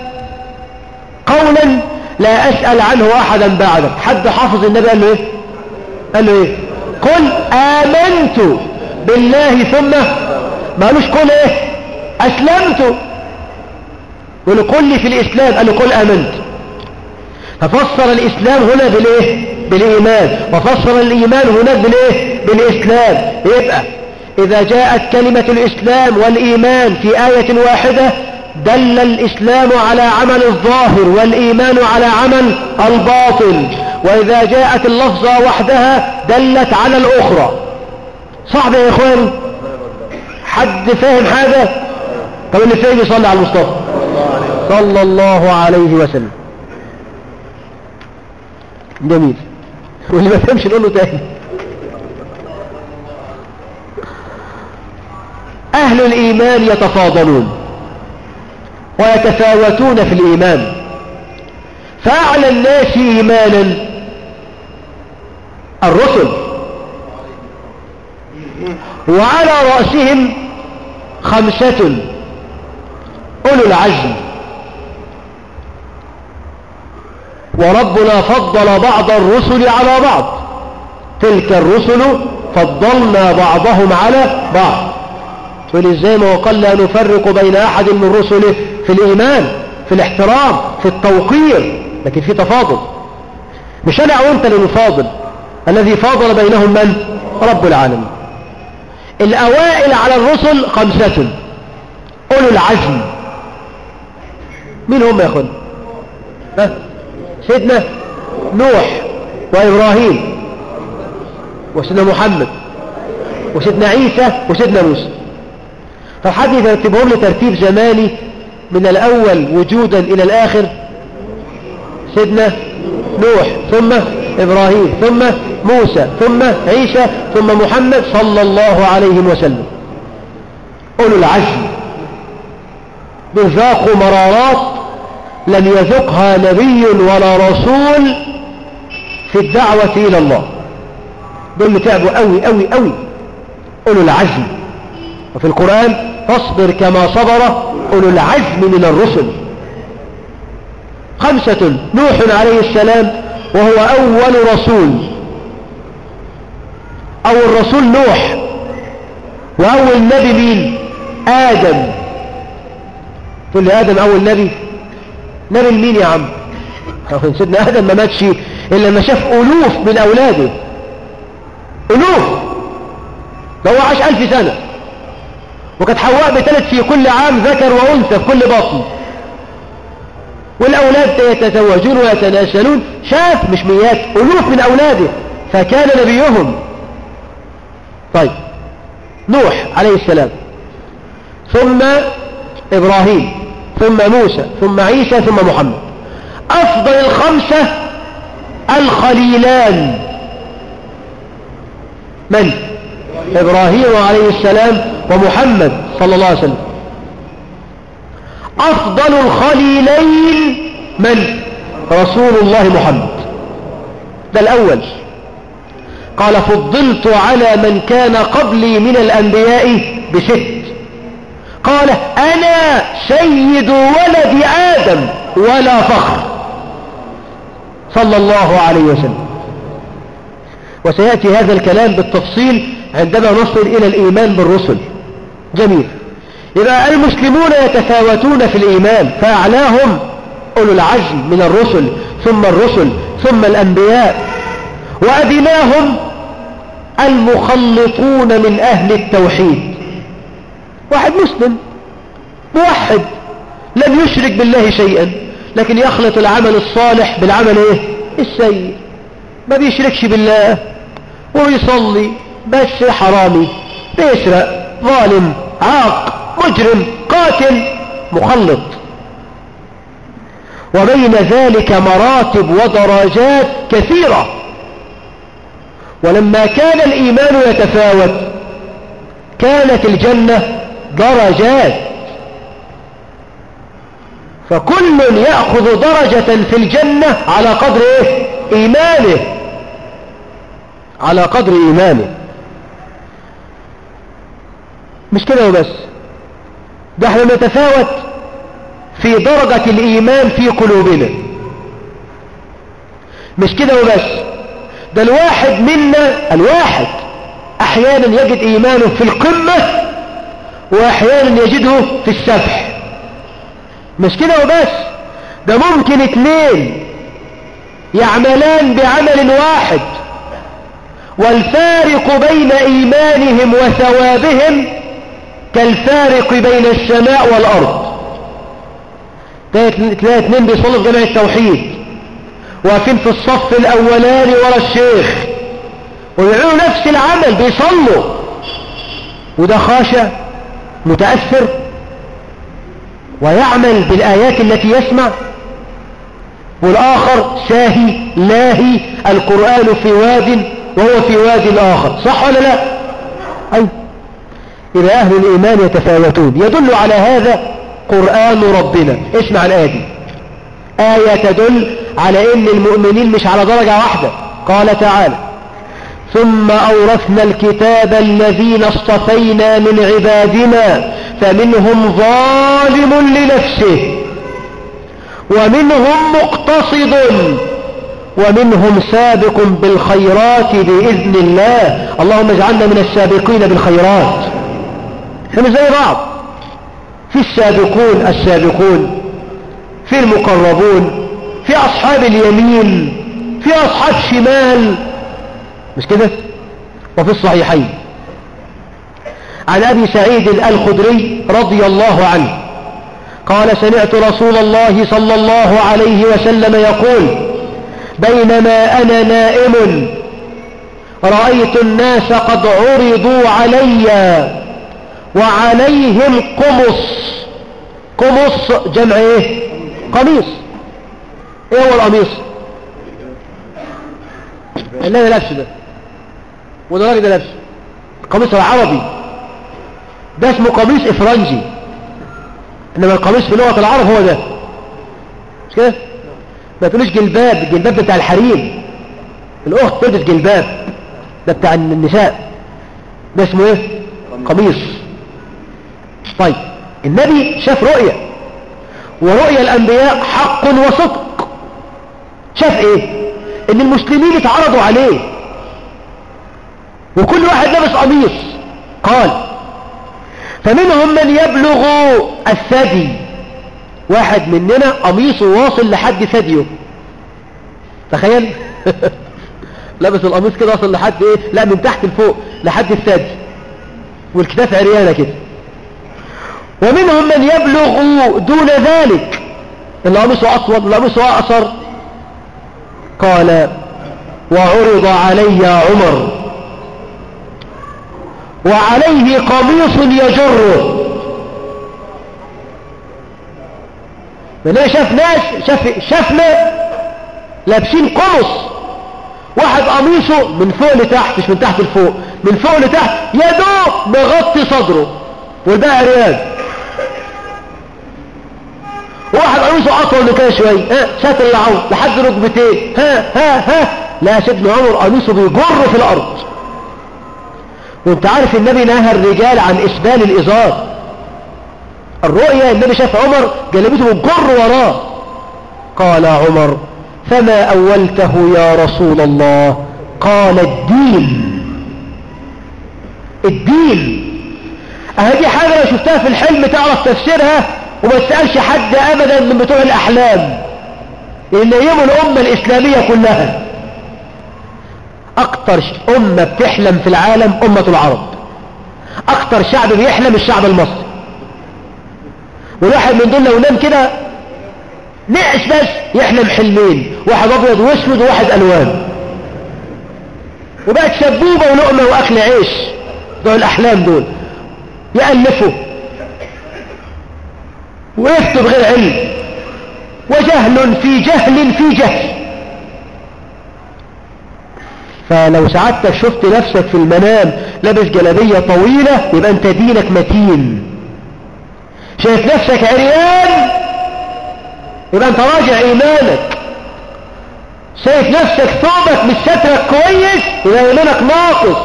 قولا لا أسأل عنه أحدا بعدك حد حافظ النبي قال له إيه قال له إيه قل آمنت بالله ثم ما قالوش قل إيه أسلمت يقول له قل لي في الإسلام قال له قل آمنت ففسر الإسلام هنا بالإيه بالإيمان وفسر الإيمان هناك بالإيه بالإسلام يبقى إذا جاءت كلمة الإسلام والإيمان في آية واحدة دل الإسلام على عمل الظاهر والإيمان على عمل الباطن وإذا جاءت اللفظة وحدها دلت على الأخرى صعب يا إخواني حد فاهم حاجة طب اللي فاهم يصلي على المصطفى صلى الله عليه وسلم جميل واللي ما فهمش نقول له تاني أهل الإيمان يتفاضلون ويتفاوتون في الإيمان فأعلى الناس إيمانا الرسل وعلى رأسهم خمسة أولو العزم وربنا فضل بعض الرسل على بعض تلك الرسل فضلنا بعضهم على بعض تقول ازاي ما وقال لا نفرق بين احد من رسله في الايمان في الاحترام في التوقير لكن في تفاضل مش انا وانت اللي نفاضل الذي فاضل بينهم من رب العالمين الاوائل على الرسل خمسة اولو العزم مين هم يا اخوان ها سيدنا نوح وابراهيم وسيدنا محمد وسيدنا عيسى وسيدنا موسى فحد يرتبهم لي ترتيب زماني من الأول وجودا إلى الآخر سيدنا نوح ثم إبراهيم ثم موسى ثم عيسى ثم محمد صلى الله عليه وسلم أولو العزم ذاقوا مرارات لم يذقها نبي ولا رسول في الدعوة إلى الله دول اللي تعبوا قوي قوي قوي أولو العزم وفي القرآن فاصبر كما صبر أولو العزم من الرسل خمسة نوح عليه السلام وهو أول رسول أول رسول نوح وأول نبي مين آدم تقول لي آدم أول نبي نبي مين يا عم سيدنا آدم ما ماتش إلا لما شاف ألوف من أولاده ألوف ده هو عاش ألف سنة وكانت حواء بتلد في كل عام ذكر وأنثى في كل بطن والأولاد يتزوجون ويتناسلون شاف مش مئات ألوف من أولاده فكان نبيهم طيب نوح عليه السلام ثم إبراهيم ثم موسى ثم عيسى ثم محمد أفضل الخمسة الخليلان من؟ إبراهيم عليه السلام ومحمد صلى الله عليه وسلم أفضل الخليلين من؟ رسول الله محمد ده الأول قال فضلت على من كان قبلي من الأنبياء بست قال أنا سيد ولد آدم ولا فخر صلى الله عليه وسلم وسيأتي هذا الكلام بالتفصيل عندما نصل إلى الإيمان بالرسل جميل يبقى المسلمون يتفاوتون في الإيمان فأعلاهم أولو العزم من الرسل ثم الرسل ثم الأنبياء وأدناهم المخلطون من أهل التوحيد واحد مسلم موحد لم يشرك بالله شيئا لكن يخلط العمل الصالح بالعمل ايه السيء ما بيشركش بالله ويصلي بس حرامي بيسرق ظالم عاق مجرم قاتل مخلط وبين ذلك مراتب ودرجات كثيرة ولما كان الإيمان يتفاوت كانت الجنة درجات فكل يأخذ درجة في الجنة على قدر إيه؟ إيمانه على قدر إيمانه مش كده وبس ده احنا نتفاوت في درجة الإيمان في قلوبنا مش كده وبس ده الواحد منا الواحد أحيانا يجد إيمانه في القمة وأحيانا يجده في السفح مش كده وبس ده ممكن اثنين يعملان بعمل واحد والفارق بين إيمانهم وثوابهم كالفارق بين السماء والأرض تلاقي اثنين بيصلوا في جمع التوحيد واقفين في الصف الأولاني ورا الشيخ ويعملوا نفس العمل بيصلوا وده خاشع متأثر ويعمل بالآيات التي يسمع والآخر ساهي لاهي القرآن في واد وهو في واد الآخر صح ولا لا أي إذا أهل الإيمان يتفاوتون يدل على هذا قرآن ربنا اسمع الآية دي آية تدل على إن المؤمنين مش على درجة واحدة قال تعالى ثم أورثنا الكتاب الذين اصطفينا من عبادنا فمنهم ظالم لنفسه ومنهم مقتصد ومنهم سابق بالخيرات بإذن الله اللهم اجعلنا من السابقين بالخيرات احنا زي بعض في السابقون السابقون في المقربون في أصحاب اليمين في أصحاب شمال مش كده وفي الصحيحين عن أبي سعيد الخدري رضي الله عنه قال سمعت رسول الله صلى الله عليه وسلم يقول بينما أنا نائم رأيت الناس قد عرضوا علي وعليهم قمص قمص جمع ايه قميص ايه هو القميص اللي انا لابسه ده وده الراجل ده لابسه القميص العربي ده اسمه قميص افرنجي انما القميص في لغة العرب هو ده مش كده ما تقولوش جلباب الجلباب ده بتاع الحريم الاخت تلبس جلباب ده بتاع النساء ده اسمه ايه قميص طيب النبي شاف رؤية ورؤية الانبياء حق وصدق شاف ايه ان المسلمين اتعرضوا عليه وكل واحد لابس قميص قال فمنهم من يبلغ الثدي واحد مننا قميصه واصل لحد ثديه تخيل لابس القميص كده واصل لحد ايه لا من تحت لفوق لحد الثدي والكتاف عريانه كده ومنهم من يبلغ دون ذلك اللي قميصه اطول اللي قميصه اقصر قال وعرض علي عمر وعليه قميص يجره من شاف ناس شاف شافنا لابسين قمص واحد قميصه من فوق لتحت مش من تحت لفوق من فوق لتحت يدوب مغطي صدره والباقي عريان واحد قميصه اطول من كده شويه ها ساتر العون لحد ركبتين ها ها ها لا سيدنا عمر قميصه بيجر في الارض وانت عارف النبي نهى الرجال عن اسبال الازار الرؤيا النبي شاف عمر جلبته بتجر وراه قال عمر فما اولته يا رسول الله قال الدين الدين اهدي حاجة لو شفتها في الحلم تعرف تفسيرها وما تسألش حد ابدا من بتوع الاحلام لان يوم الامة الاسلامية كلها اكتر امة بتحلم في العالم امة العرب اكتر شعب بيحلم الشعب المصري والواحد من دول لو نام كده نعس بس يحلم حلمين واحد ابيض واسود وواحد الوان وبقت سبوبة ولقمة واكل عيش دول الاحلام دول يألفوا ويفتوا بغير علم وجهل في جهل في جهل فلو سعادتك شفت نفسك في المنام لابس جلابية طويلة يبقى انت دينك متين شايف نفسك عريان يبقى انت راجع ايمانك شايف نفسك ثوبك مش سترك كويس يبقى ايمانك ناقص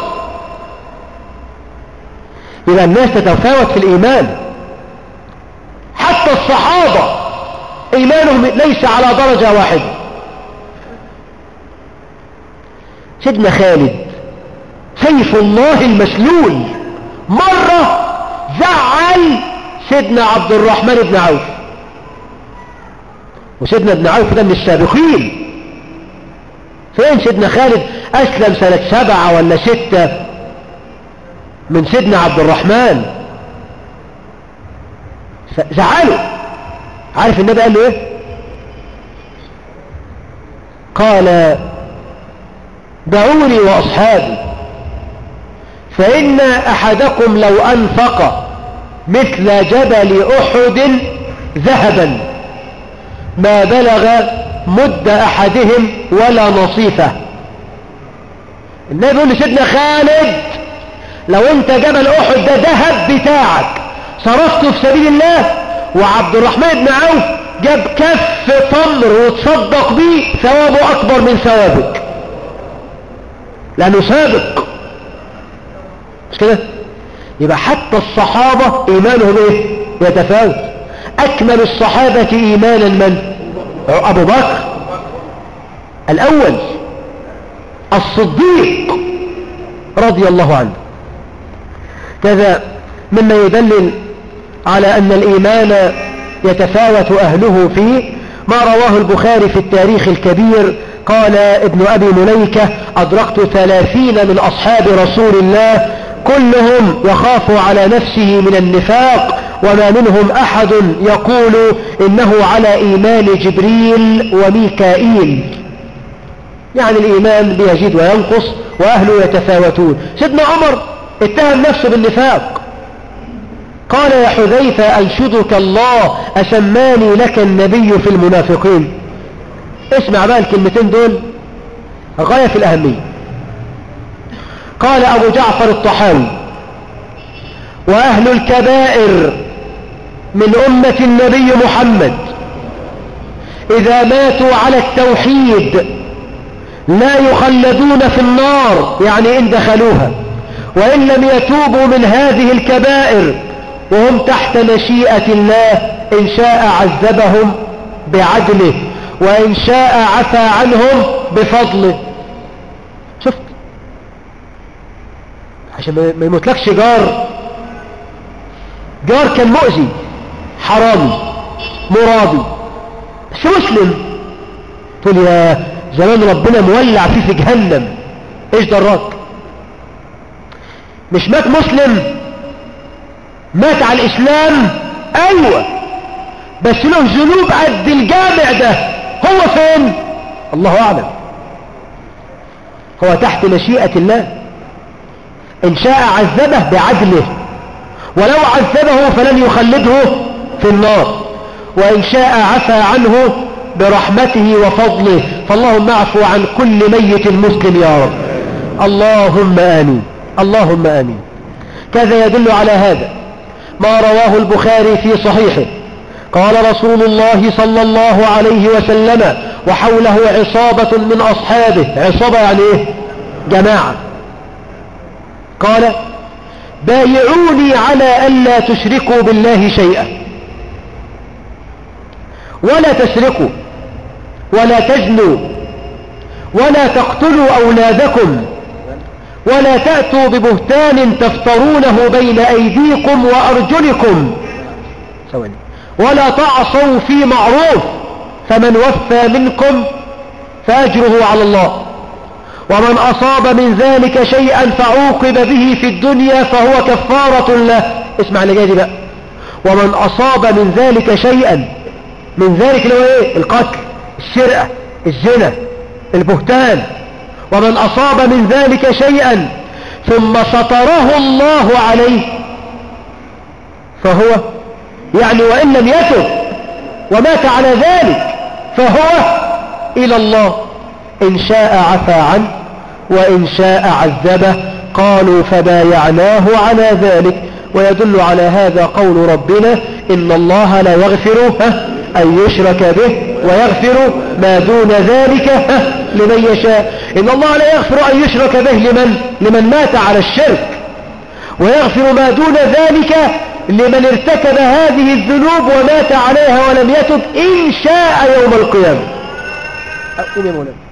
يبقى الناس تتفاوت في الايمان حتى الصحابة ايمانهم ليس على درجة واحدة سيدنا خالد سيف الله المسلول مرة زعل سيدنا عبد الرحمن بن عوف وسيدنا ابن عوف ده من السابقين فين سيدنا خالد أسلم سنة سبعة ولا ستة من سيدنا عبد الرحمن زعله عارف النبي قال له ايه قال دعوني وأصحابي فإن أحدكم لو أنفق مثل جبل أحد ذهبا ما بلغ مد أحدهم ولا نصيفه النبي يقول لسيدنا خالد لو انت جبل أحد ده ذهب بتاعك صرفته في سبيل الله وعبد الرحمن بن عوف جاب كف تمر وتصدق بيه ثوابه أكبر من ثوابك لأنه سابق مش كده يبقى حتى الصحابة إيمانهم إيه يتفاوت أكمل الصحابة إيمانا من أبو بكر الأول الصديق رضي الله عنه كذا مما يدلل على أن الإيمان يتفاوت أهله فيه ما رواه البخاري في التاريخ الكبير قال ابن أبي مليكة أدركت ثلاثين من أصحاب رسول الله كلهم يخاف على نفسه من النفاق وما منهم أحد يقول إنه على إيمان جبريل وميكائيل يعني الإيمان بيزيد وينقص وأهله يتفاوتون سيدنا عمر اتهم نفسه بالنفاق قال يا حذيفة أنشدك الله أسماني لك النبي في المنافقين اسمع بقى الكلمتين دول غاية في الأهمية قال أبو جعفر الطحاوي وأهل الكبائر من أمة النبي محمد إذا ماتوا على التوحيد لا يخلدون في النار يعني إن دخلوها وإن لم يتوبوا من هذه الكبائر وهم تحت مشيئة الله إن شاء عذبهم بعدله وإن شاء عفى عنهم بفضله شفت عشان ما يموتلكش جار جار كان مؤذي حرامي مرابي بس مسلم تقول يا زمان ربنا مولع فيه في جهنم ايش دراك مش مات مسلم مات على الاسلام ايوه بس له ذنوب قد الجامع ده هو فين الله اعلم هو تحت مشيئة الله ان شاء عذبه بعدله ولو عذبه فلن يخلده في النار وإن شاء عفى عنه برحمته وفضله فاللهم اعفو عن كل ميت مسلم يا رب اللهم آمين اللهم آمين كذا يدل على هذا ما رواه البخاري في صحيحه قال رسول الله صلى الله عليه وسلم وحوله عصابة من أصحابه عصابة يعني إيه جماعة قال بايعوني على ألا تشركوا بالله شيئا ولا تسرقوا ولا تزنوا ولا تقتلوا أولادكم ولا تأتوا ببهتان تفترونه بين أيديكم وأرجلكم ولا تعصوا في معروف فمن وفى منكم فأجره على الله ومن أصاب من ذلك شيئا فعوقب به في الدنيا فهو كفارة له اسمع اللي جاي دي بقى ومن أصاب من ذلك شيئا من ذلك اللي هو ايه القتل السرقة الزنا البهتان ومن أصاب من ذلك شيئا ثم سطره الله عليه فهو يعني وإن لم يتب ومات على ذلك فهو إلى الله إن شاء عفى عنه وإن شاء عذبه قالوا فبايعناه على ذلك ويدل على هذا قول ربنا إن الله لا يغفر أن يشرك به ويغفر ما دون ذلك لمن يشاء إن الله لا يغفر أن يشرك به لمن, لمن مات على الشرك ويغفر ما دون ذلك لمن ارتكب هذه الذنوب ومات عليها ولم يتب إن شاء يوم القيامة أقول يا مولانا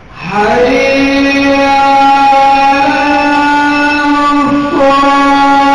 حي على الصلاة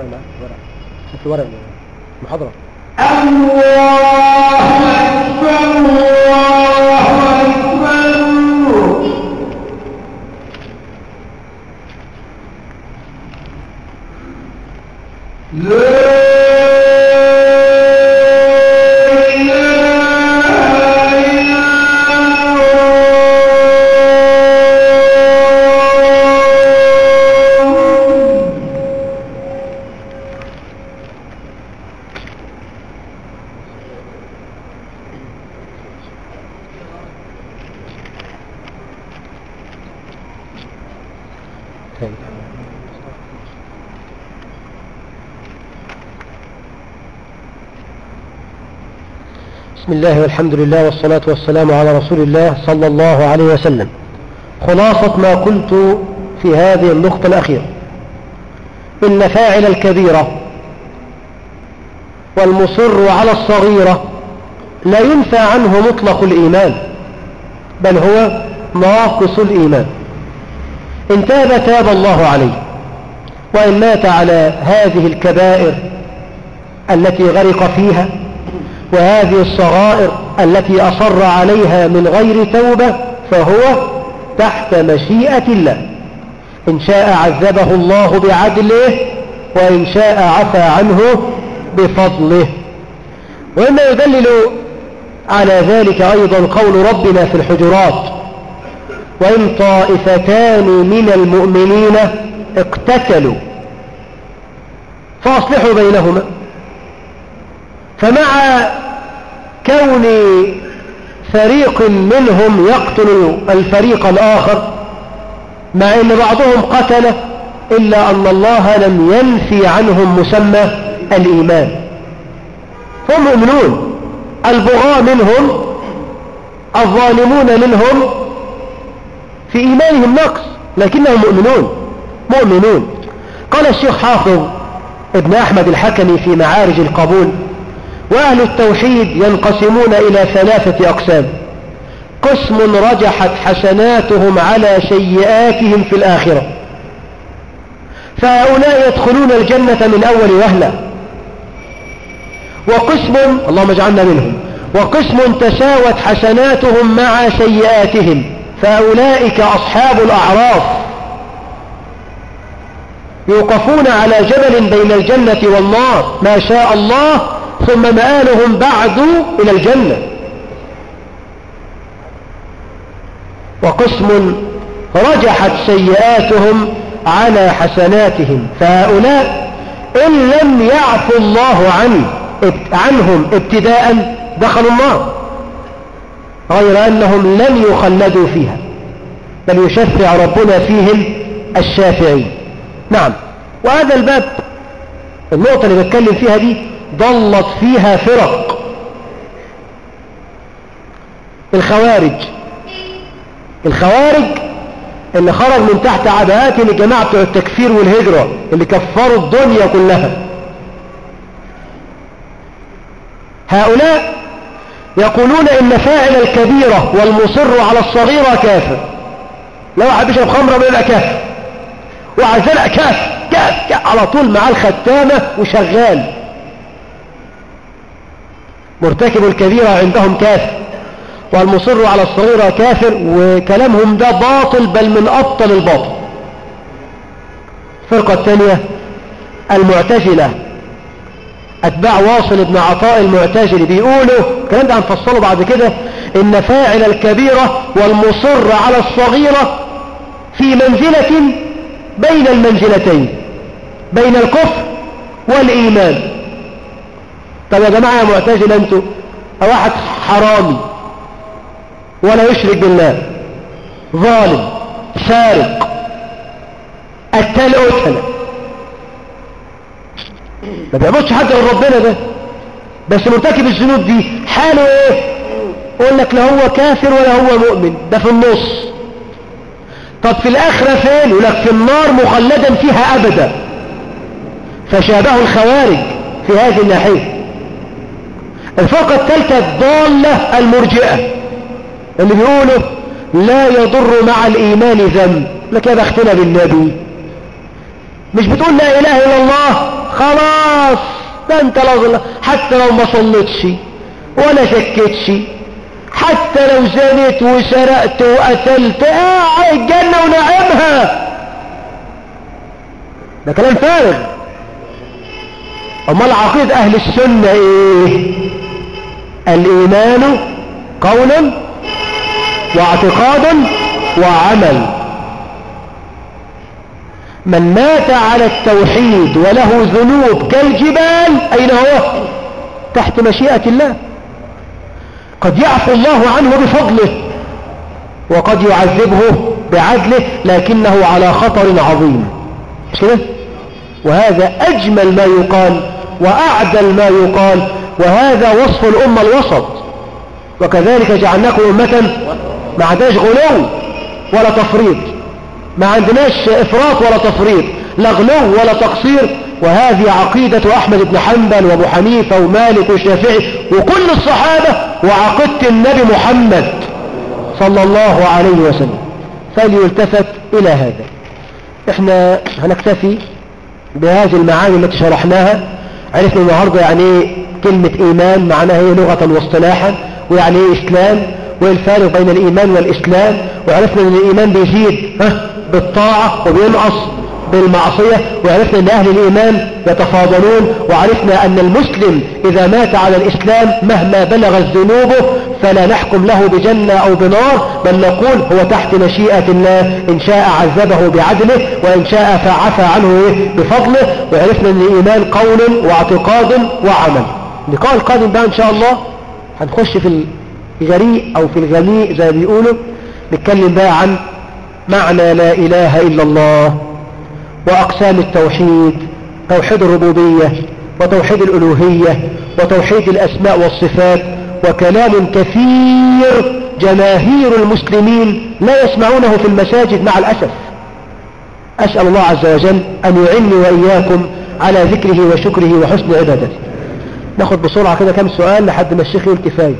معاك ورق شوف الورق المحاضرة الله أكبر الله أكبر لا إله إلا الله تاني. بسم الله والحمد لله والصلاة والسلام على رسول الله صلى الله عليه وسلم خلاصة ما قلت في هذه النقطة الأخيرة إن فاعل الكبيرة والمصر على الصغيرة لا ينفى عنه مطلق الإيمان بل هو ناقص الإيمان إن تاب تاب الله عليه وإن مات على هذه الكبائر التي غرق فيها وهذه الصغائر التي أصر عليها من غير توبة فهو تحت مشيئة الله إن شاء عذبه الله بعدله وإن شاء عفى عنه بفضله وإما يدلل على ذلك أيضا قول ربنا في الحجرات وإن طائفتان من المؤمنين اقتتلوا فأصلحوا بينهما فمع كون فريق منهم يقتل الفريق الآخر مع أن بعضهم قتل إلا أن الله لم ينفي عنهم مسمى الإيمان هم مؤمنون البغاء منهم الظالمون منهم في إيمانهم نقص لكنهم مؤمنون مؤمنون قال الشيخ حافظ ابن أحمد الحكمي في معارج القبول وأهل التوحيد ينقسمون إلى ثلاثة أقسام قسم رجحت حسناتهم على سيئاتهم في الآخرة فهؤلاء يدخلون الجنة من أول وهلة وقسم اللهم اجعلنا منهم وقسم تساوت حسناتهم مع سيئاتهم فأولئك أصحاب الأعراف يوقفون على جبل بين الجنة والنار ما شاء الله ثم مآلهم بعد إلى الجنة وقسم رجحت سيئاتهم على حسناتهم فهؤلاء إن لم يعفو الله عنه عنهم ابتداء دخلوا النار غير أنهم لن يخلدوا فيها بل يشفع ربنا فيهم الشافعين نعم وهذا الباب النقطة اللي بتكلم فيها دي ضلت فيها فرق الخوارج الخوارج اللي خرج من تحت عباءات الجماعة بتوع التكفير والهجرة اللي كفروا الدنيا كلها هؤلاء يقولون ان فاعل الكبيرة والمصر على الصغيرة كافر لو واحد بيشرب خمرة بيبقى كافر واحد زرع كافر كاف كاف على طول معاه الختامة وشغال مرتكب الكبيرة عندهم كافر والمصر على الصغيرة كافر وكلامهم ده باطل بل من أبطل الباطل الفرقة الثانية المعتزلة أتباع واصل ابن عطاء المعتزلي بيقولوا الكلام ده هنفصله بعد كده إن فاعل الكبيرة والمصر على الصغيرة في منزلة بين المنزلتين بين الكفر والإيمان طب يا جماعة يا معتزلة انتوا واحد حرامي ولا يشرك بالله ظالم سارق قتال قتلة ما بيعبدش حد غير ربنا ده بس مرتكب الذنوب دي حاله ايه يقول لك لا هو كافر ولا هو مؤمن ده في النص طب في الاخرة فين يقول لك في النار مخلدا فيها ابدا فشابه الخوارج في هذه الناحية الفرقة الثالثة الضالة المرجئة اللي بيقولوا لا يضر مع الإيمان ذنب لك يا بختنا بالنبي مش بتقول لا إله إلا الله خلاص ده انت لو حتى لو ما صليتش ولا شكتش حتى لو زنيت وسرقت وقتلت اه الجنة ونعمها ده كلام فارغ امال عقيدة اهل السنة ايه الايمان قولا واعتقادا وعمل من مات على التوحيد وله ذنوب كالجبال اين هو تحت مشيئة الله قد يعفو الله عنه بفضله وقد يعذبه بعدله لكنه على خطر عظيم مش كده وهذا أجمل ما يقال وأعدل ما يقال وهذا وصف الأمة الوسط وكذلك جعلناكم أمة ما عندناش غلو ولا تفريط ما عندناش إفراط ولا تفريط لا غلو ولا تقصير وهذه عقيدة أحمد بن حنبل وابو حنيفة ومالك والشافعي وكل الصحابة وعقيدة النبي محمد صلى الله عليه وسلم فليلتفت إلى هذا احنا هنكتفي بهذه المعاني التي شرحناها عرفنا النهاردة يعني ايه كلمة ايمان معناها ايه لغة واصطلاحا ويعني ايه اسلام وايه الفارق بين الايمان والاسلام وعرفنا ان الايمان بيزيد ها بالطاعة وبينقص بالمعصية وعرفنا ان اهل الايمان يتفاضلون وعرفنا ان المسلم اذا مات على الاسلام مهما بلغت ذنوبه فلا نحكم له بجنة او بنار بل نقول هو تحت مشيئة الله ان شاء عذبه بعدله وان شاء فعفى عنه بفضله وعرفنا ان الايمان قول واعتقاد وعمل اللقاء القادم بقى ان شاء الله هنخش في الغريء او في الغنيء زي ما بيقولوا نتكلم بقى عن معنى لا اله الا الله وأقسام التوحيد توحيد الربوبية وتوحيد الألوهية وتوحيد الأسماء والصفات وكلام كثير جماهير المسلمين لا يسمعونه في المساجد مع الأسف أسأل الله عز وجل أن يعني وإياكم على ذكره وشكره وحسن عبادته ناخد بسرعة كده كم سؤال لحد ما الشيخ يقول كفاية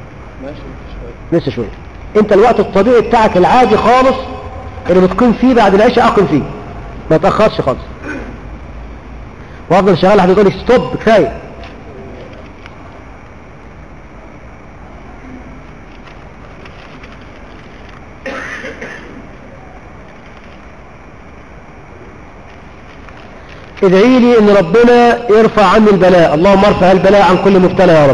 لسه شوية انت الوقت الطبيعي بتاعك العادي خالص اللي بتقيم فيه بعد العشاء اقم فيه ما تأخرش خالص وافضل شغال لحد يقول لي ستوب كفاية ادعي لي ان ربنا يرفع عني البلاء اللهم ارفع البلاء عن كل مبتلى يا رب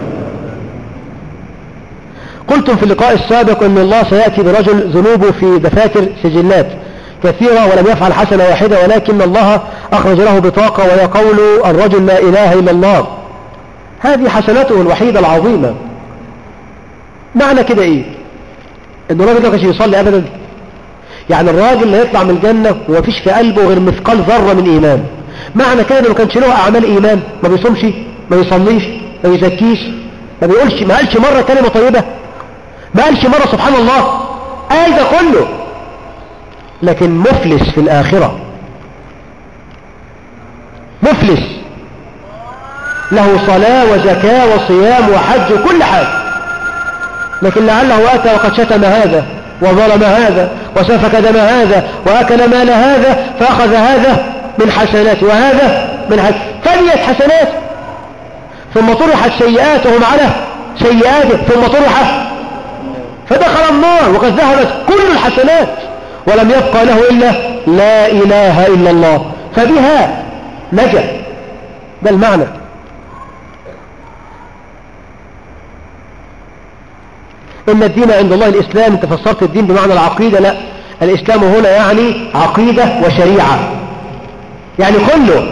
قلتم في اللقاء السابق ان الله سيأتي برجل ذنوبه في دفاتر سجلات كثيرة ولم يفعل حسنة واحدة ولكن الله أخرج له بطاقة وهي قول الرجل لا إله إلا الله هذه حسنته الوحيدة العظيمة معنى كده إيه إن الراجل ده كانش يصلي أبدا يعني الراجل اللي يطلع من الجنة ومفيش في قلبه غير مثقال ذرة من إيمان معنى كده إنه ما كانش له أعمال إيمان ما بيصومش ما بيصليش ما بيزكيش ما بيقولش ما قالش مرة كلمة طيبة ما قالش مرة سبحان الله قال ده كله لكن مفلس في الآخرة مفلس له صلاة وزكاة وصيام وحج وكل حاجة لكن لعله أتى وقد شتم هذا وظلم هذا وسفك دم هذا وأكل مال هذا فأخذ هذا من حسنات وهذا من حسنات فنيت حسنات ثم طرحت سيئاتهم على سيئاته ثم طرح فدخل النار وقد ذهبت كل الحسنات ولم يبقى له إلا لا إله إلا الله فبها نجا ده المعنى إن الدين عند الله الإسلام انت فسرت الدين بمعنى العقيدة لا الإسلام هنا يعني عقيدة وشريعة يعني كله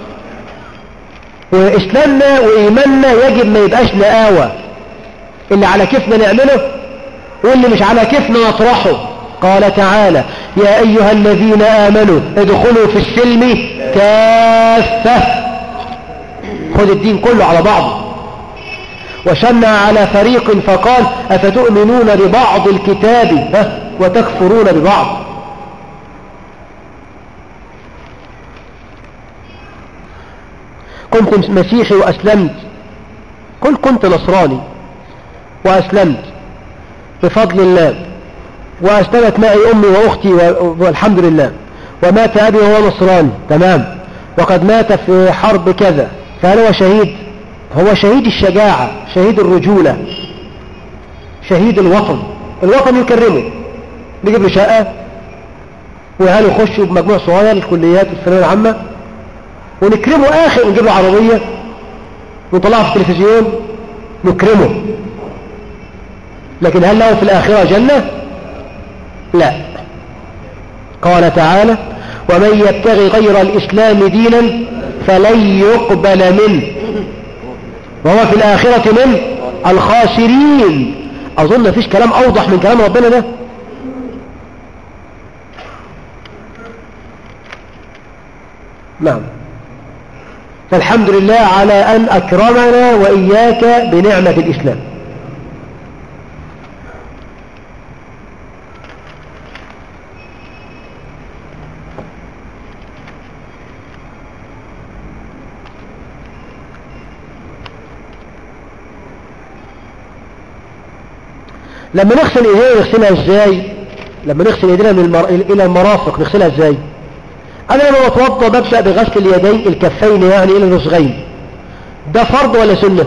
وإسلامنا وإيماننا يجب ما يبقاش نقاوة اللي على كيفنا نعمله واللي مش على كيفنا نطرحه قال تعالى يا أيها الذين آمنوا ادخلوا في السلم كافة خذ الدين كله على بعضه وشنع على فريق فقال أفتؤمنون ببعض الكتاب وتكفرون ببعض كنت مسيحي وأسلمت قل كنت نصراني وأسلمت بفضل الله وأسلمت معي أمي وأختي والحمد لله ومات أبي وهو نصراني تمام وقد مات في حرب كذا فهل هو شهيد هو شهيد الشجاعة شهيد الرجولة شهيد الوطن الوطن يكرمه نجيب له شقة وأهله يخشوا بمجموع صغير الكليات الثانوية العامة ونكرمه آخر ونجيب له عربية ونطلعه في التلفزيون نكرمه لكن هل له في الآخرة جنة لا قال تعالى ومن يبتغي غير الإسلام دينا فلن يقبل منه وهو في الآخرة من الخاسرين أظن مفيش كلام أوضح من كلام ربنا ده نعم فالحمد لله على أن أكرمنا وإياك بنعمة الإسلام لما نغسل ايدينا نغسلها ازاي لما نغسل ايدينا من المر... الى المرافق نغسلها ازاي انا لما بتوضى ببدأ بغسل اليدين الكفين يعني الى الرسغين ده فرض ولا سنة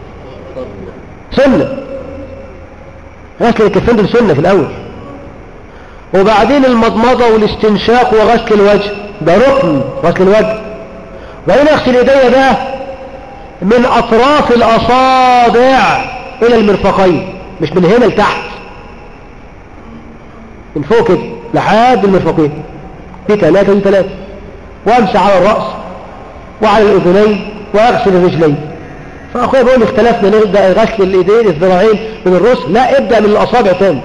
سنة غسل الكفين دول سنة في الاول وبعدين المضمضة والاستنشاق وغسل الوجه ده ركن غسل الوجه وبعدين اغسل ايديا بقى من اطراف الاصابع الى المرفقين مش من هنا لتحت من فوق كده لحد المرفقين دي ثلاثة دي ثلاثة وامسح على الرأس وعلى الأذنين وأغسل الرجلين فأخويا بيقول لي اختلفنا نبدأ غسل الإيدين الذراعين من الرأس لا ابدأ من الأصابع تاني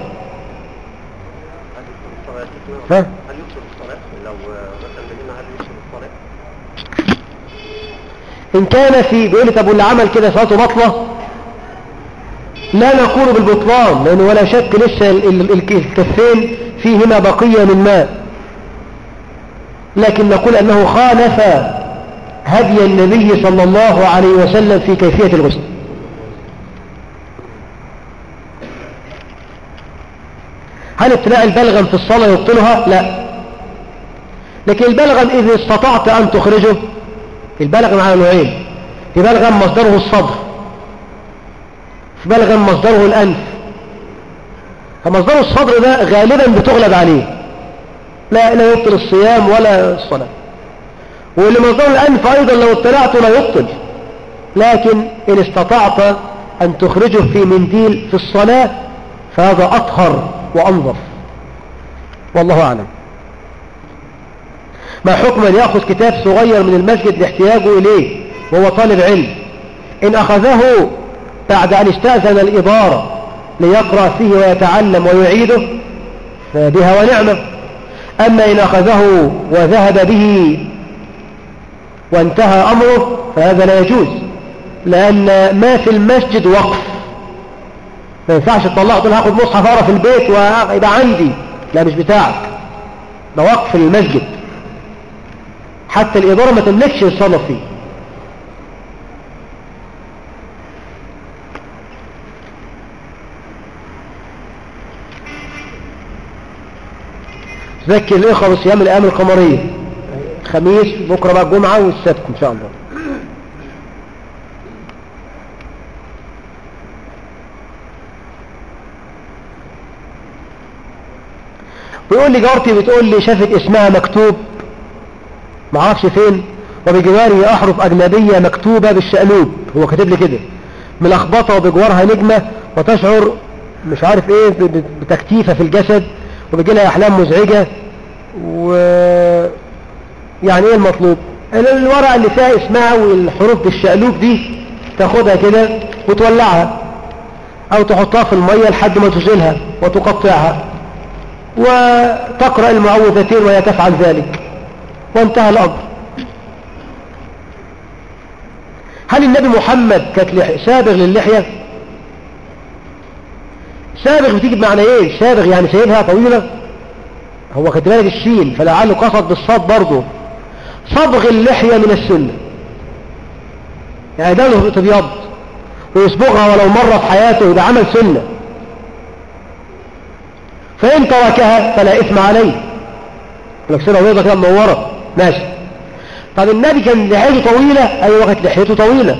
ها؟ هل يكسر الصلاة لو مثلا مننا هل يكسر الصلاة إن كان في بيقول لي طب واللي عمل كده صلاته بطلة لا نقول بالبطلان لأنه ولا شك لسه ال- ال- ال- الكفين فيهما بقية من ماء لكن نقول أنه خالف هدي النبي صلى الله عليه وسلم في كيفية الغسل هل ابتلاء البلغم في الصلاة يبطلها؟ لا لكن البلغم إذا استطعت أن تخرجه البلغم على نوعين في بلغم مصدره الصدر في بلغم مصدره الأنف فمصدر الصدر ده غالبا بتغلب عليه لا لا يبطل الصيام ولا الصلاة واللي مصدره الأنف أيضا لو ابتلعته لا يبطل لكن إن استطعت أن تخرجه في منديل في الصلاة فهذا أطهر وأنظف والله أعلم ما حكم أن يأخذ كتاب صغير من المسجد لاحتياجه إليه وهو طالب علم إن أخذه بعد أن استأذن الإدارة ليقرأ فيه ويتعلم ويعيده فبها ونعمة أما إن أخذه وذهب به وانتهى أمره فهذا لا يجوز لأن ما في المسجد وقف ما ينفعش تطلعه تقول هاخد مصحف أقرأ في البيت ويبقى عندي لا مش بتاعك ده وقف للمسجد حتى الإدارة ما تملكش الصلاة فيه ذكر الإخوة بصيام الأيام القمرية خميس بكرة بقى الجمعة والسبت إن شاء الله بيقول لي جارتي بتقول لي شافت اسمها مكتوب معرفش فين وبجواره أحرف أجنبية مكتوبة بالشقلوب هو كاتب لي كده ملخبطة وبجوارها نجمة وتشعر مش عارف ايه ب- ب- بتكتيفة في الجسد وبيجي لها أحلام مزعجة و يعني ايه المطلوب ال- الورقة اللي فيها اسمها والحروف بالشقلوب دي تاخدها كده وتولعها او تحطها في المية لحد ما تزيلها وتقطعها وتقرأ المعوذتين وهي تفعل ذلك وانتهى الأمر هل النبي محمد كانت لح- سابغ للحية سابغ بتيجي بمعنى ايه سابغ يعني سايبها طويلة هو خد بالك الشين فلعله قصد بالصاد برضه صبغ اللحية من السنة يعني ده له تبيض ويصبغها ولو مرة في حياته ده عمل سنة فإن تركها فلا إثم عليه لك سنة بيضة كده منورة ماشي طب النبي كان لحيته طويلة ايوه كانت لحيته طويلة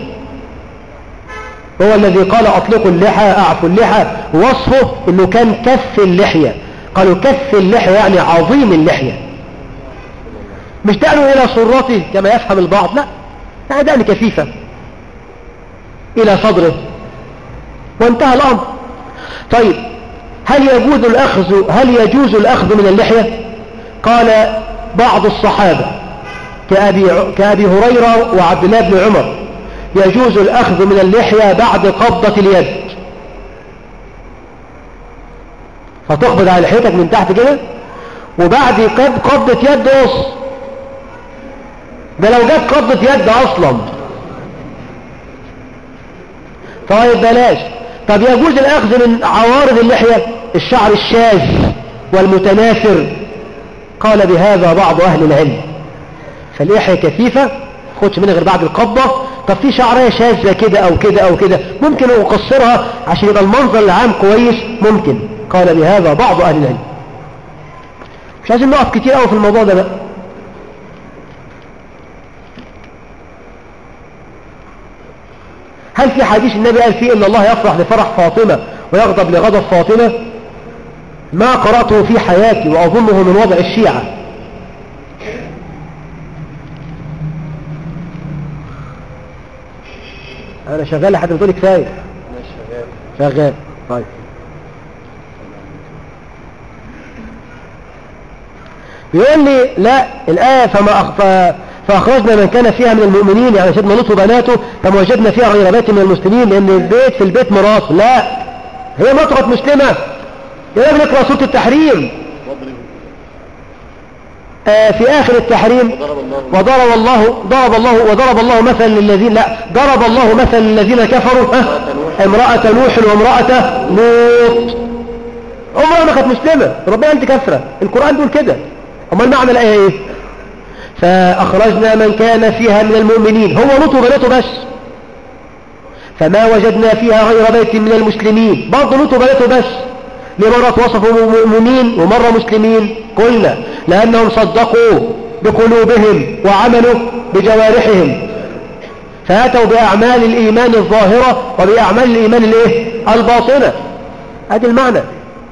هو الذي قال اطلقوا اللحى اعفوا اللحى وصفه انه كان كف اللحية قالوا كف اللحية يعني عظيم اللحية مش دقنه الى صرته كما يفهم البعض لا يعني دقن كثيفة الى صدره وانتهى الامر طيب هل يجوز الاخذ هل يجوز الاخذ من اللحية قال بعض الصحابة كأبي, كأبي هريرة وعبد الله بن عمر يجوز الأخذ من اللحية بعد قبضة اليد فتقبض على لحيتك من تحت كده وبعد قب- قبضة يد قص ده لو جت قبضة يد أصلا طيب بلاش طب يجوز الأخذ من عوارض اللحية الشعر الشاذ والمتناثر قال بهذا بعض أهل العلم فاللحية كثيفة خدش منها غير بعد القبضة طب في شعرية شاذة كده أو كده أو كده ممكن أقصرها عشان يبقى المنظر العام كويس ممكن قال بهذا بعض أهل العلم مش عايزين نقف كتير قوي في الموضوع ده بقى هل في حديث النبي قال فيه ان الله يفرح لفرح فاطمة ويغضب لغضب فاطمة ما قرأته في حياتي وأظنه من وضع الشيعة أنا شغال لحد ما تقولي كفاية شغال طيب بيقول لي لا الآية فما أخ... ف... فأخرجنا من كان فيها من المؤمنين يعني سيدنا لوط وبناته فما وجدنا فيها غير بيت من المسلمين لأن البيت في البيت مرات لا هي مطرة مسلمة يا ابني اقرأ سورة التحريم آه في آخر التحريم وضرب الله ضرب الله وضرب الله مثلا للذين لا ضرب الله مثلا للذين كفروا ها امرأة نوح وامرأة لوط عمرها ما كانت مسلمة ربنا انت كفرة القرآن بيقول كده امال معنى الآية ايه فأخرجنا من كان فيها من المؤمنين هو لوط وبناته بس فما وجدنا فيها غير بيت من المسلمين برضه لوط وبناته بس لمرة وصفوا مؤمنين ومرة مسلمين قلنا لأنهم صدقوا بقلوبهم وعملوا بجوارحهم فأتوا بأعمال الإيمان الظاهرة وبأعمال الإيمان الإيه؟ الباطنة هذا المعنى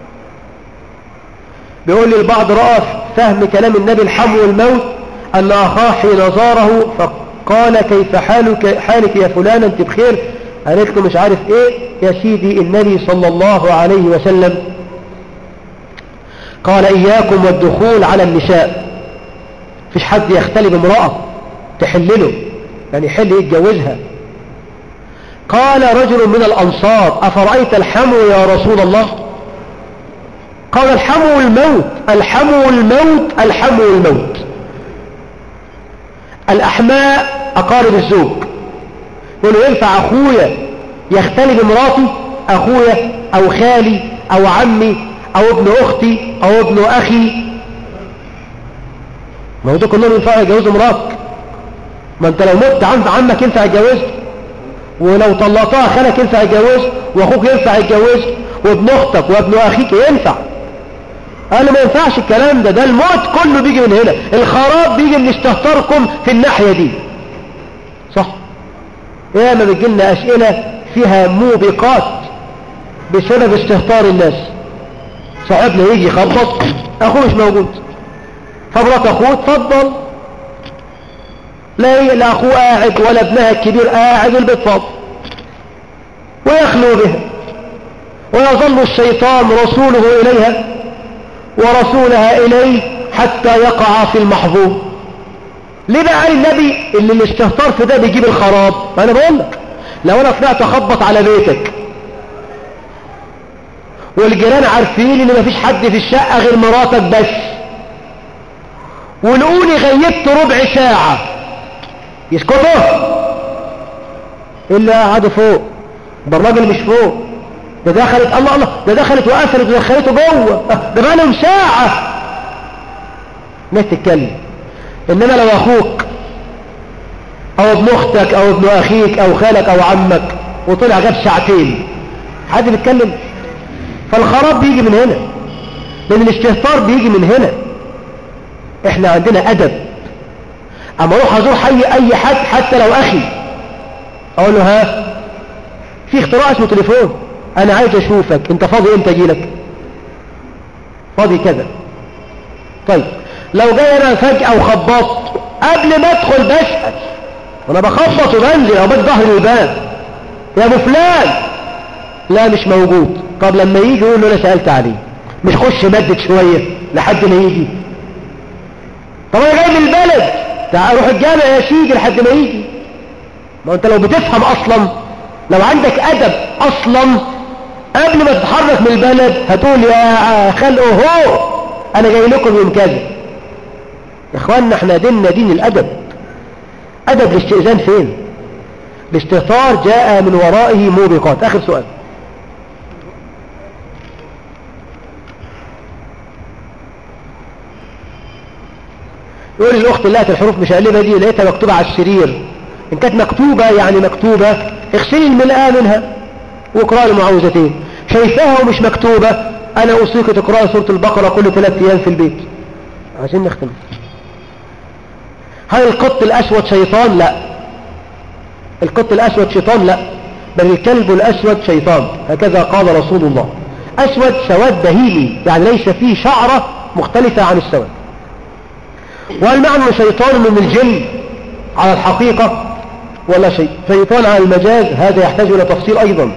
بيقول لي البعض رأى فهم كلام النبي الحمو والموت أن أخاه حين زاره فقال كيف حالك, حالك يا فلان أنت بخير قالت له مش عارف ايه يا سيدي النبي صلى الله عليه وسلم قال إياكم والدخول على النساء فيش حد يختلي بامرأة تحلله يعني حل يتجوزها قال رجل من الأنصار أفرأيت الحمو يا رسول الله قال الحمو الموت الحمو الموت الحمو الموت الأحماء أقارب الزوج يقولوا ينفع أخويا يختلي بمراتي أخويا أو خالي أو عمي أو ابن أختي أو ابن أخي ما هو ده كلهم ينفع يجوزوا مراتك ما انت لو مت عند عمك ينفع يتجوز ولو طلقتها خالك ينفع يتجوز واخوك ينفع يتجوز وابن اختك وابن اخيك ينفع قال ما ينفعش الكلام ده ده الموت كله بيجي من هنا الخراب بيجي من استهتركم في الناحية دي صح يا ما بتجي لنا اسئلة فيها موبقات بسبب استهتار الناس صاحبنا يجي يخبط اخوه مش موجود فبرات اخوه اتفضل لا لا اخوه قاعد ولا ابنها الكبير قاعد والبيت فاضي ويخلو بها ويظل الشيطان رسوله اليها ورسولها اليه حتى يقع في المحظوظ ليه بقى قال النبي اللي الاستهتار في ده بيجيب الخراب ما انا بقول لك لو انا طلعت اخبط على بيتك والجيران عارفين ان مفيش حد في الشقة غير مراتك بس ولقوني غيبت ربع ساعة يسكتوا الا قعدوا فوق ده الراجل مش فوق ده دخلت الله الله ده دخلت وقفلت ودخلته جوه ده بقى لهم ساعة ناس تتكلم انما لو اخوك او ابن اختك او ابن اخيك او خالك او عمك وطلع غاب ساعتين حد بيتكلم فالخراب بيجي من هنا لان الاستهتار بيجي من هنا احنا عندنا ادب اما اروح ازور حي اي حد حتى لو اخي اقول له ها في اختراع اسمه تليفون انا عايز اشوفك انت فاضي امتى اجي لك فاضي كذا طيب لو جاي انا فجأة وخبطت قبل ما ادخل بسأل وانا بخبط وبنزل او بدي ظهر الباب يا ابو فلان لا مش موجود طب لما يجي يقول له انا سألت عليه مش خش مدد شوية لحد ما يجي طب انا جاي من البلد تعال روح الجامع يا سيدي لحد ما يجي ما انت لو بتفهم اصلا لو عندك ادب اصلا قبل ما تتحرك من البلد هتقول يا خلقه هو انا جاي لكم يوم كذا يا اخوانا احنا ديننا دين الادب ادب الاستئذان فين الاستغفار جاء من ورائه موبقات اخر سؤال يقول الاخت اللي لقت الحروف مشقلبه دي لقيتها مكتوبه على السرير ان كانت مكتوبه يعني مكتوبه اغسلي الملقاه منها واقراي المعوذتين شايفاها ومش مكتوبه انا اوصيك تقراي سوره البقره كل ثلاث ايام في البيت عايزين نختم هل القط الاسود شيطان لا القط الاسود شيطان لا بل الكلب الاسود شيطان هكذا قال رسول الله اسود سواد بهيمي يعني ليس فيه شعره مختلفه عن السواد وهل معنى شيطان من الجن على الحقيقة ولا شيء شيطان على المجاز هذا يحتاج إلى تفصيل أيضا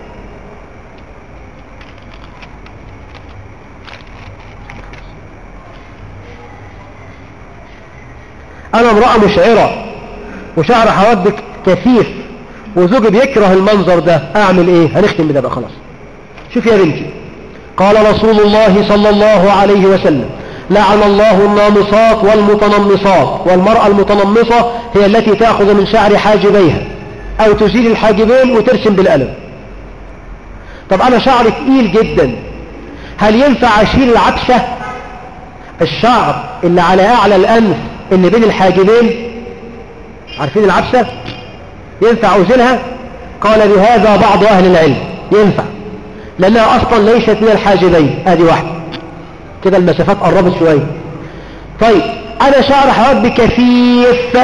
أنا امرأة مشعرة وشعر حوادك كثيف وزوجي بيكره المنظر ده أعمل إيه هنختم بده بقى خلاص شوف يا بنتي قال رسول الله صلى الله عليه وسلم لعن الله النامصات والمتنمصات والمرأة المتنمصة هي التي تأخذ من شعر حاجبيها أو تزيل الحاجبين وترسم بالقلم طب أنا شعري تقيل جدا هل ينفع أشيل العبسة الشعر اللي على أعلى الأنف اللي بين الحاجبين عارفين العبسة ينفع أزيلها قال بهذا بعض أهل العلم ينفع لأنها أصلا ليست من الحاجبين هذه واحدة كده المسافات قربت شوية طيب انا شعر حواجبي كثيف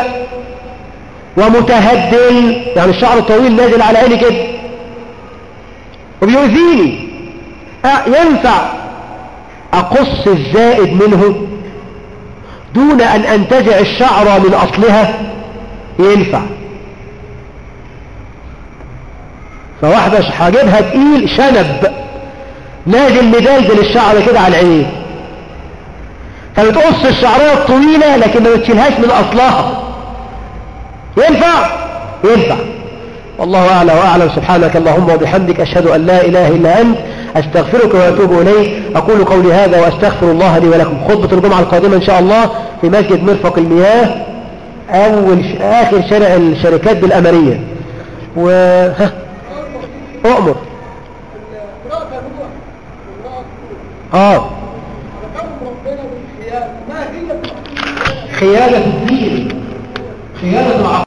ومتهدل يعني الشعر الطويل نازل على عيني كده وبيؤذيني أه ينفع اقص الزائد منه دون ان انتزع الشعر من اصلها ينفع فواحدة حاجبها تقيل شنب نازل مدلدل الشعر كده على العين فبتقص الشعرية الطويلة لكن ما بتشيلهاش من أصلها ينفع؟ ينفع والله أعلى وأعلم سبحانك اللهم وبحمدك أشهد أن لا إله إلا أنت أستغفرك وأتوب إليك أقول قولي هذا وأستغفر الله لي ولكم خطبة الجمعة القادمة إن شاء الله في مسجد مرفق المياه أول ش... آخر شارع الشركات بالأمرية و ها أؤمر آه خيانة الدين خيانة العقيدة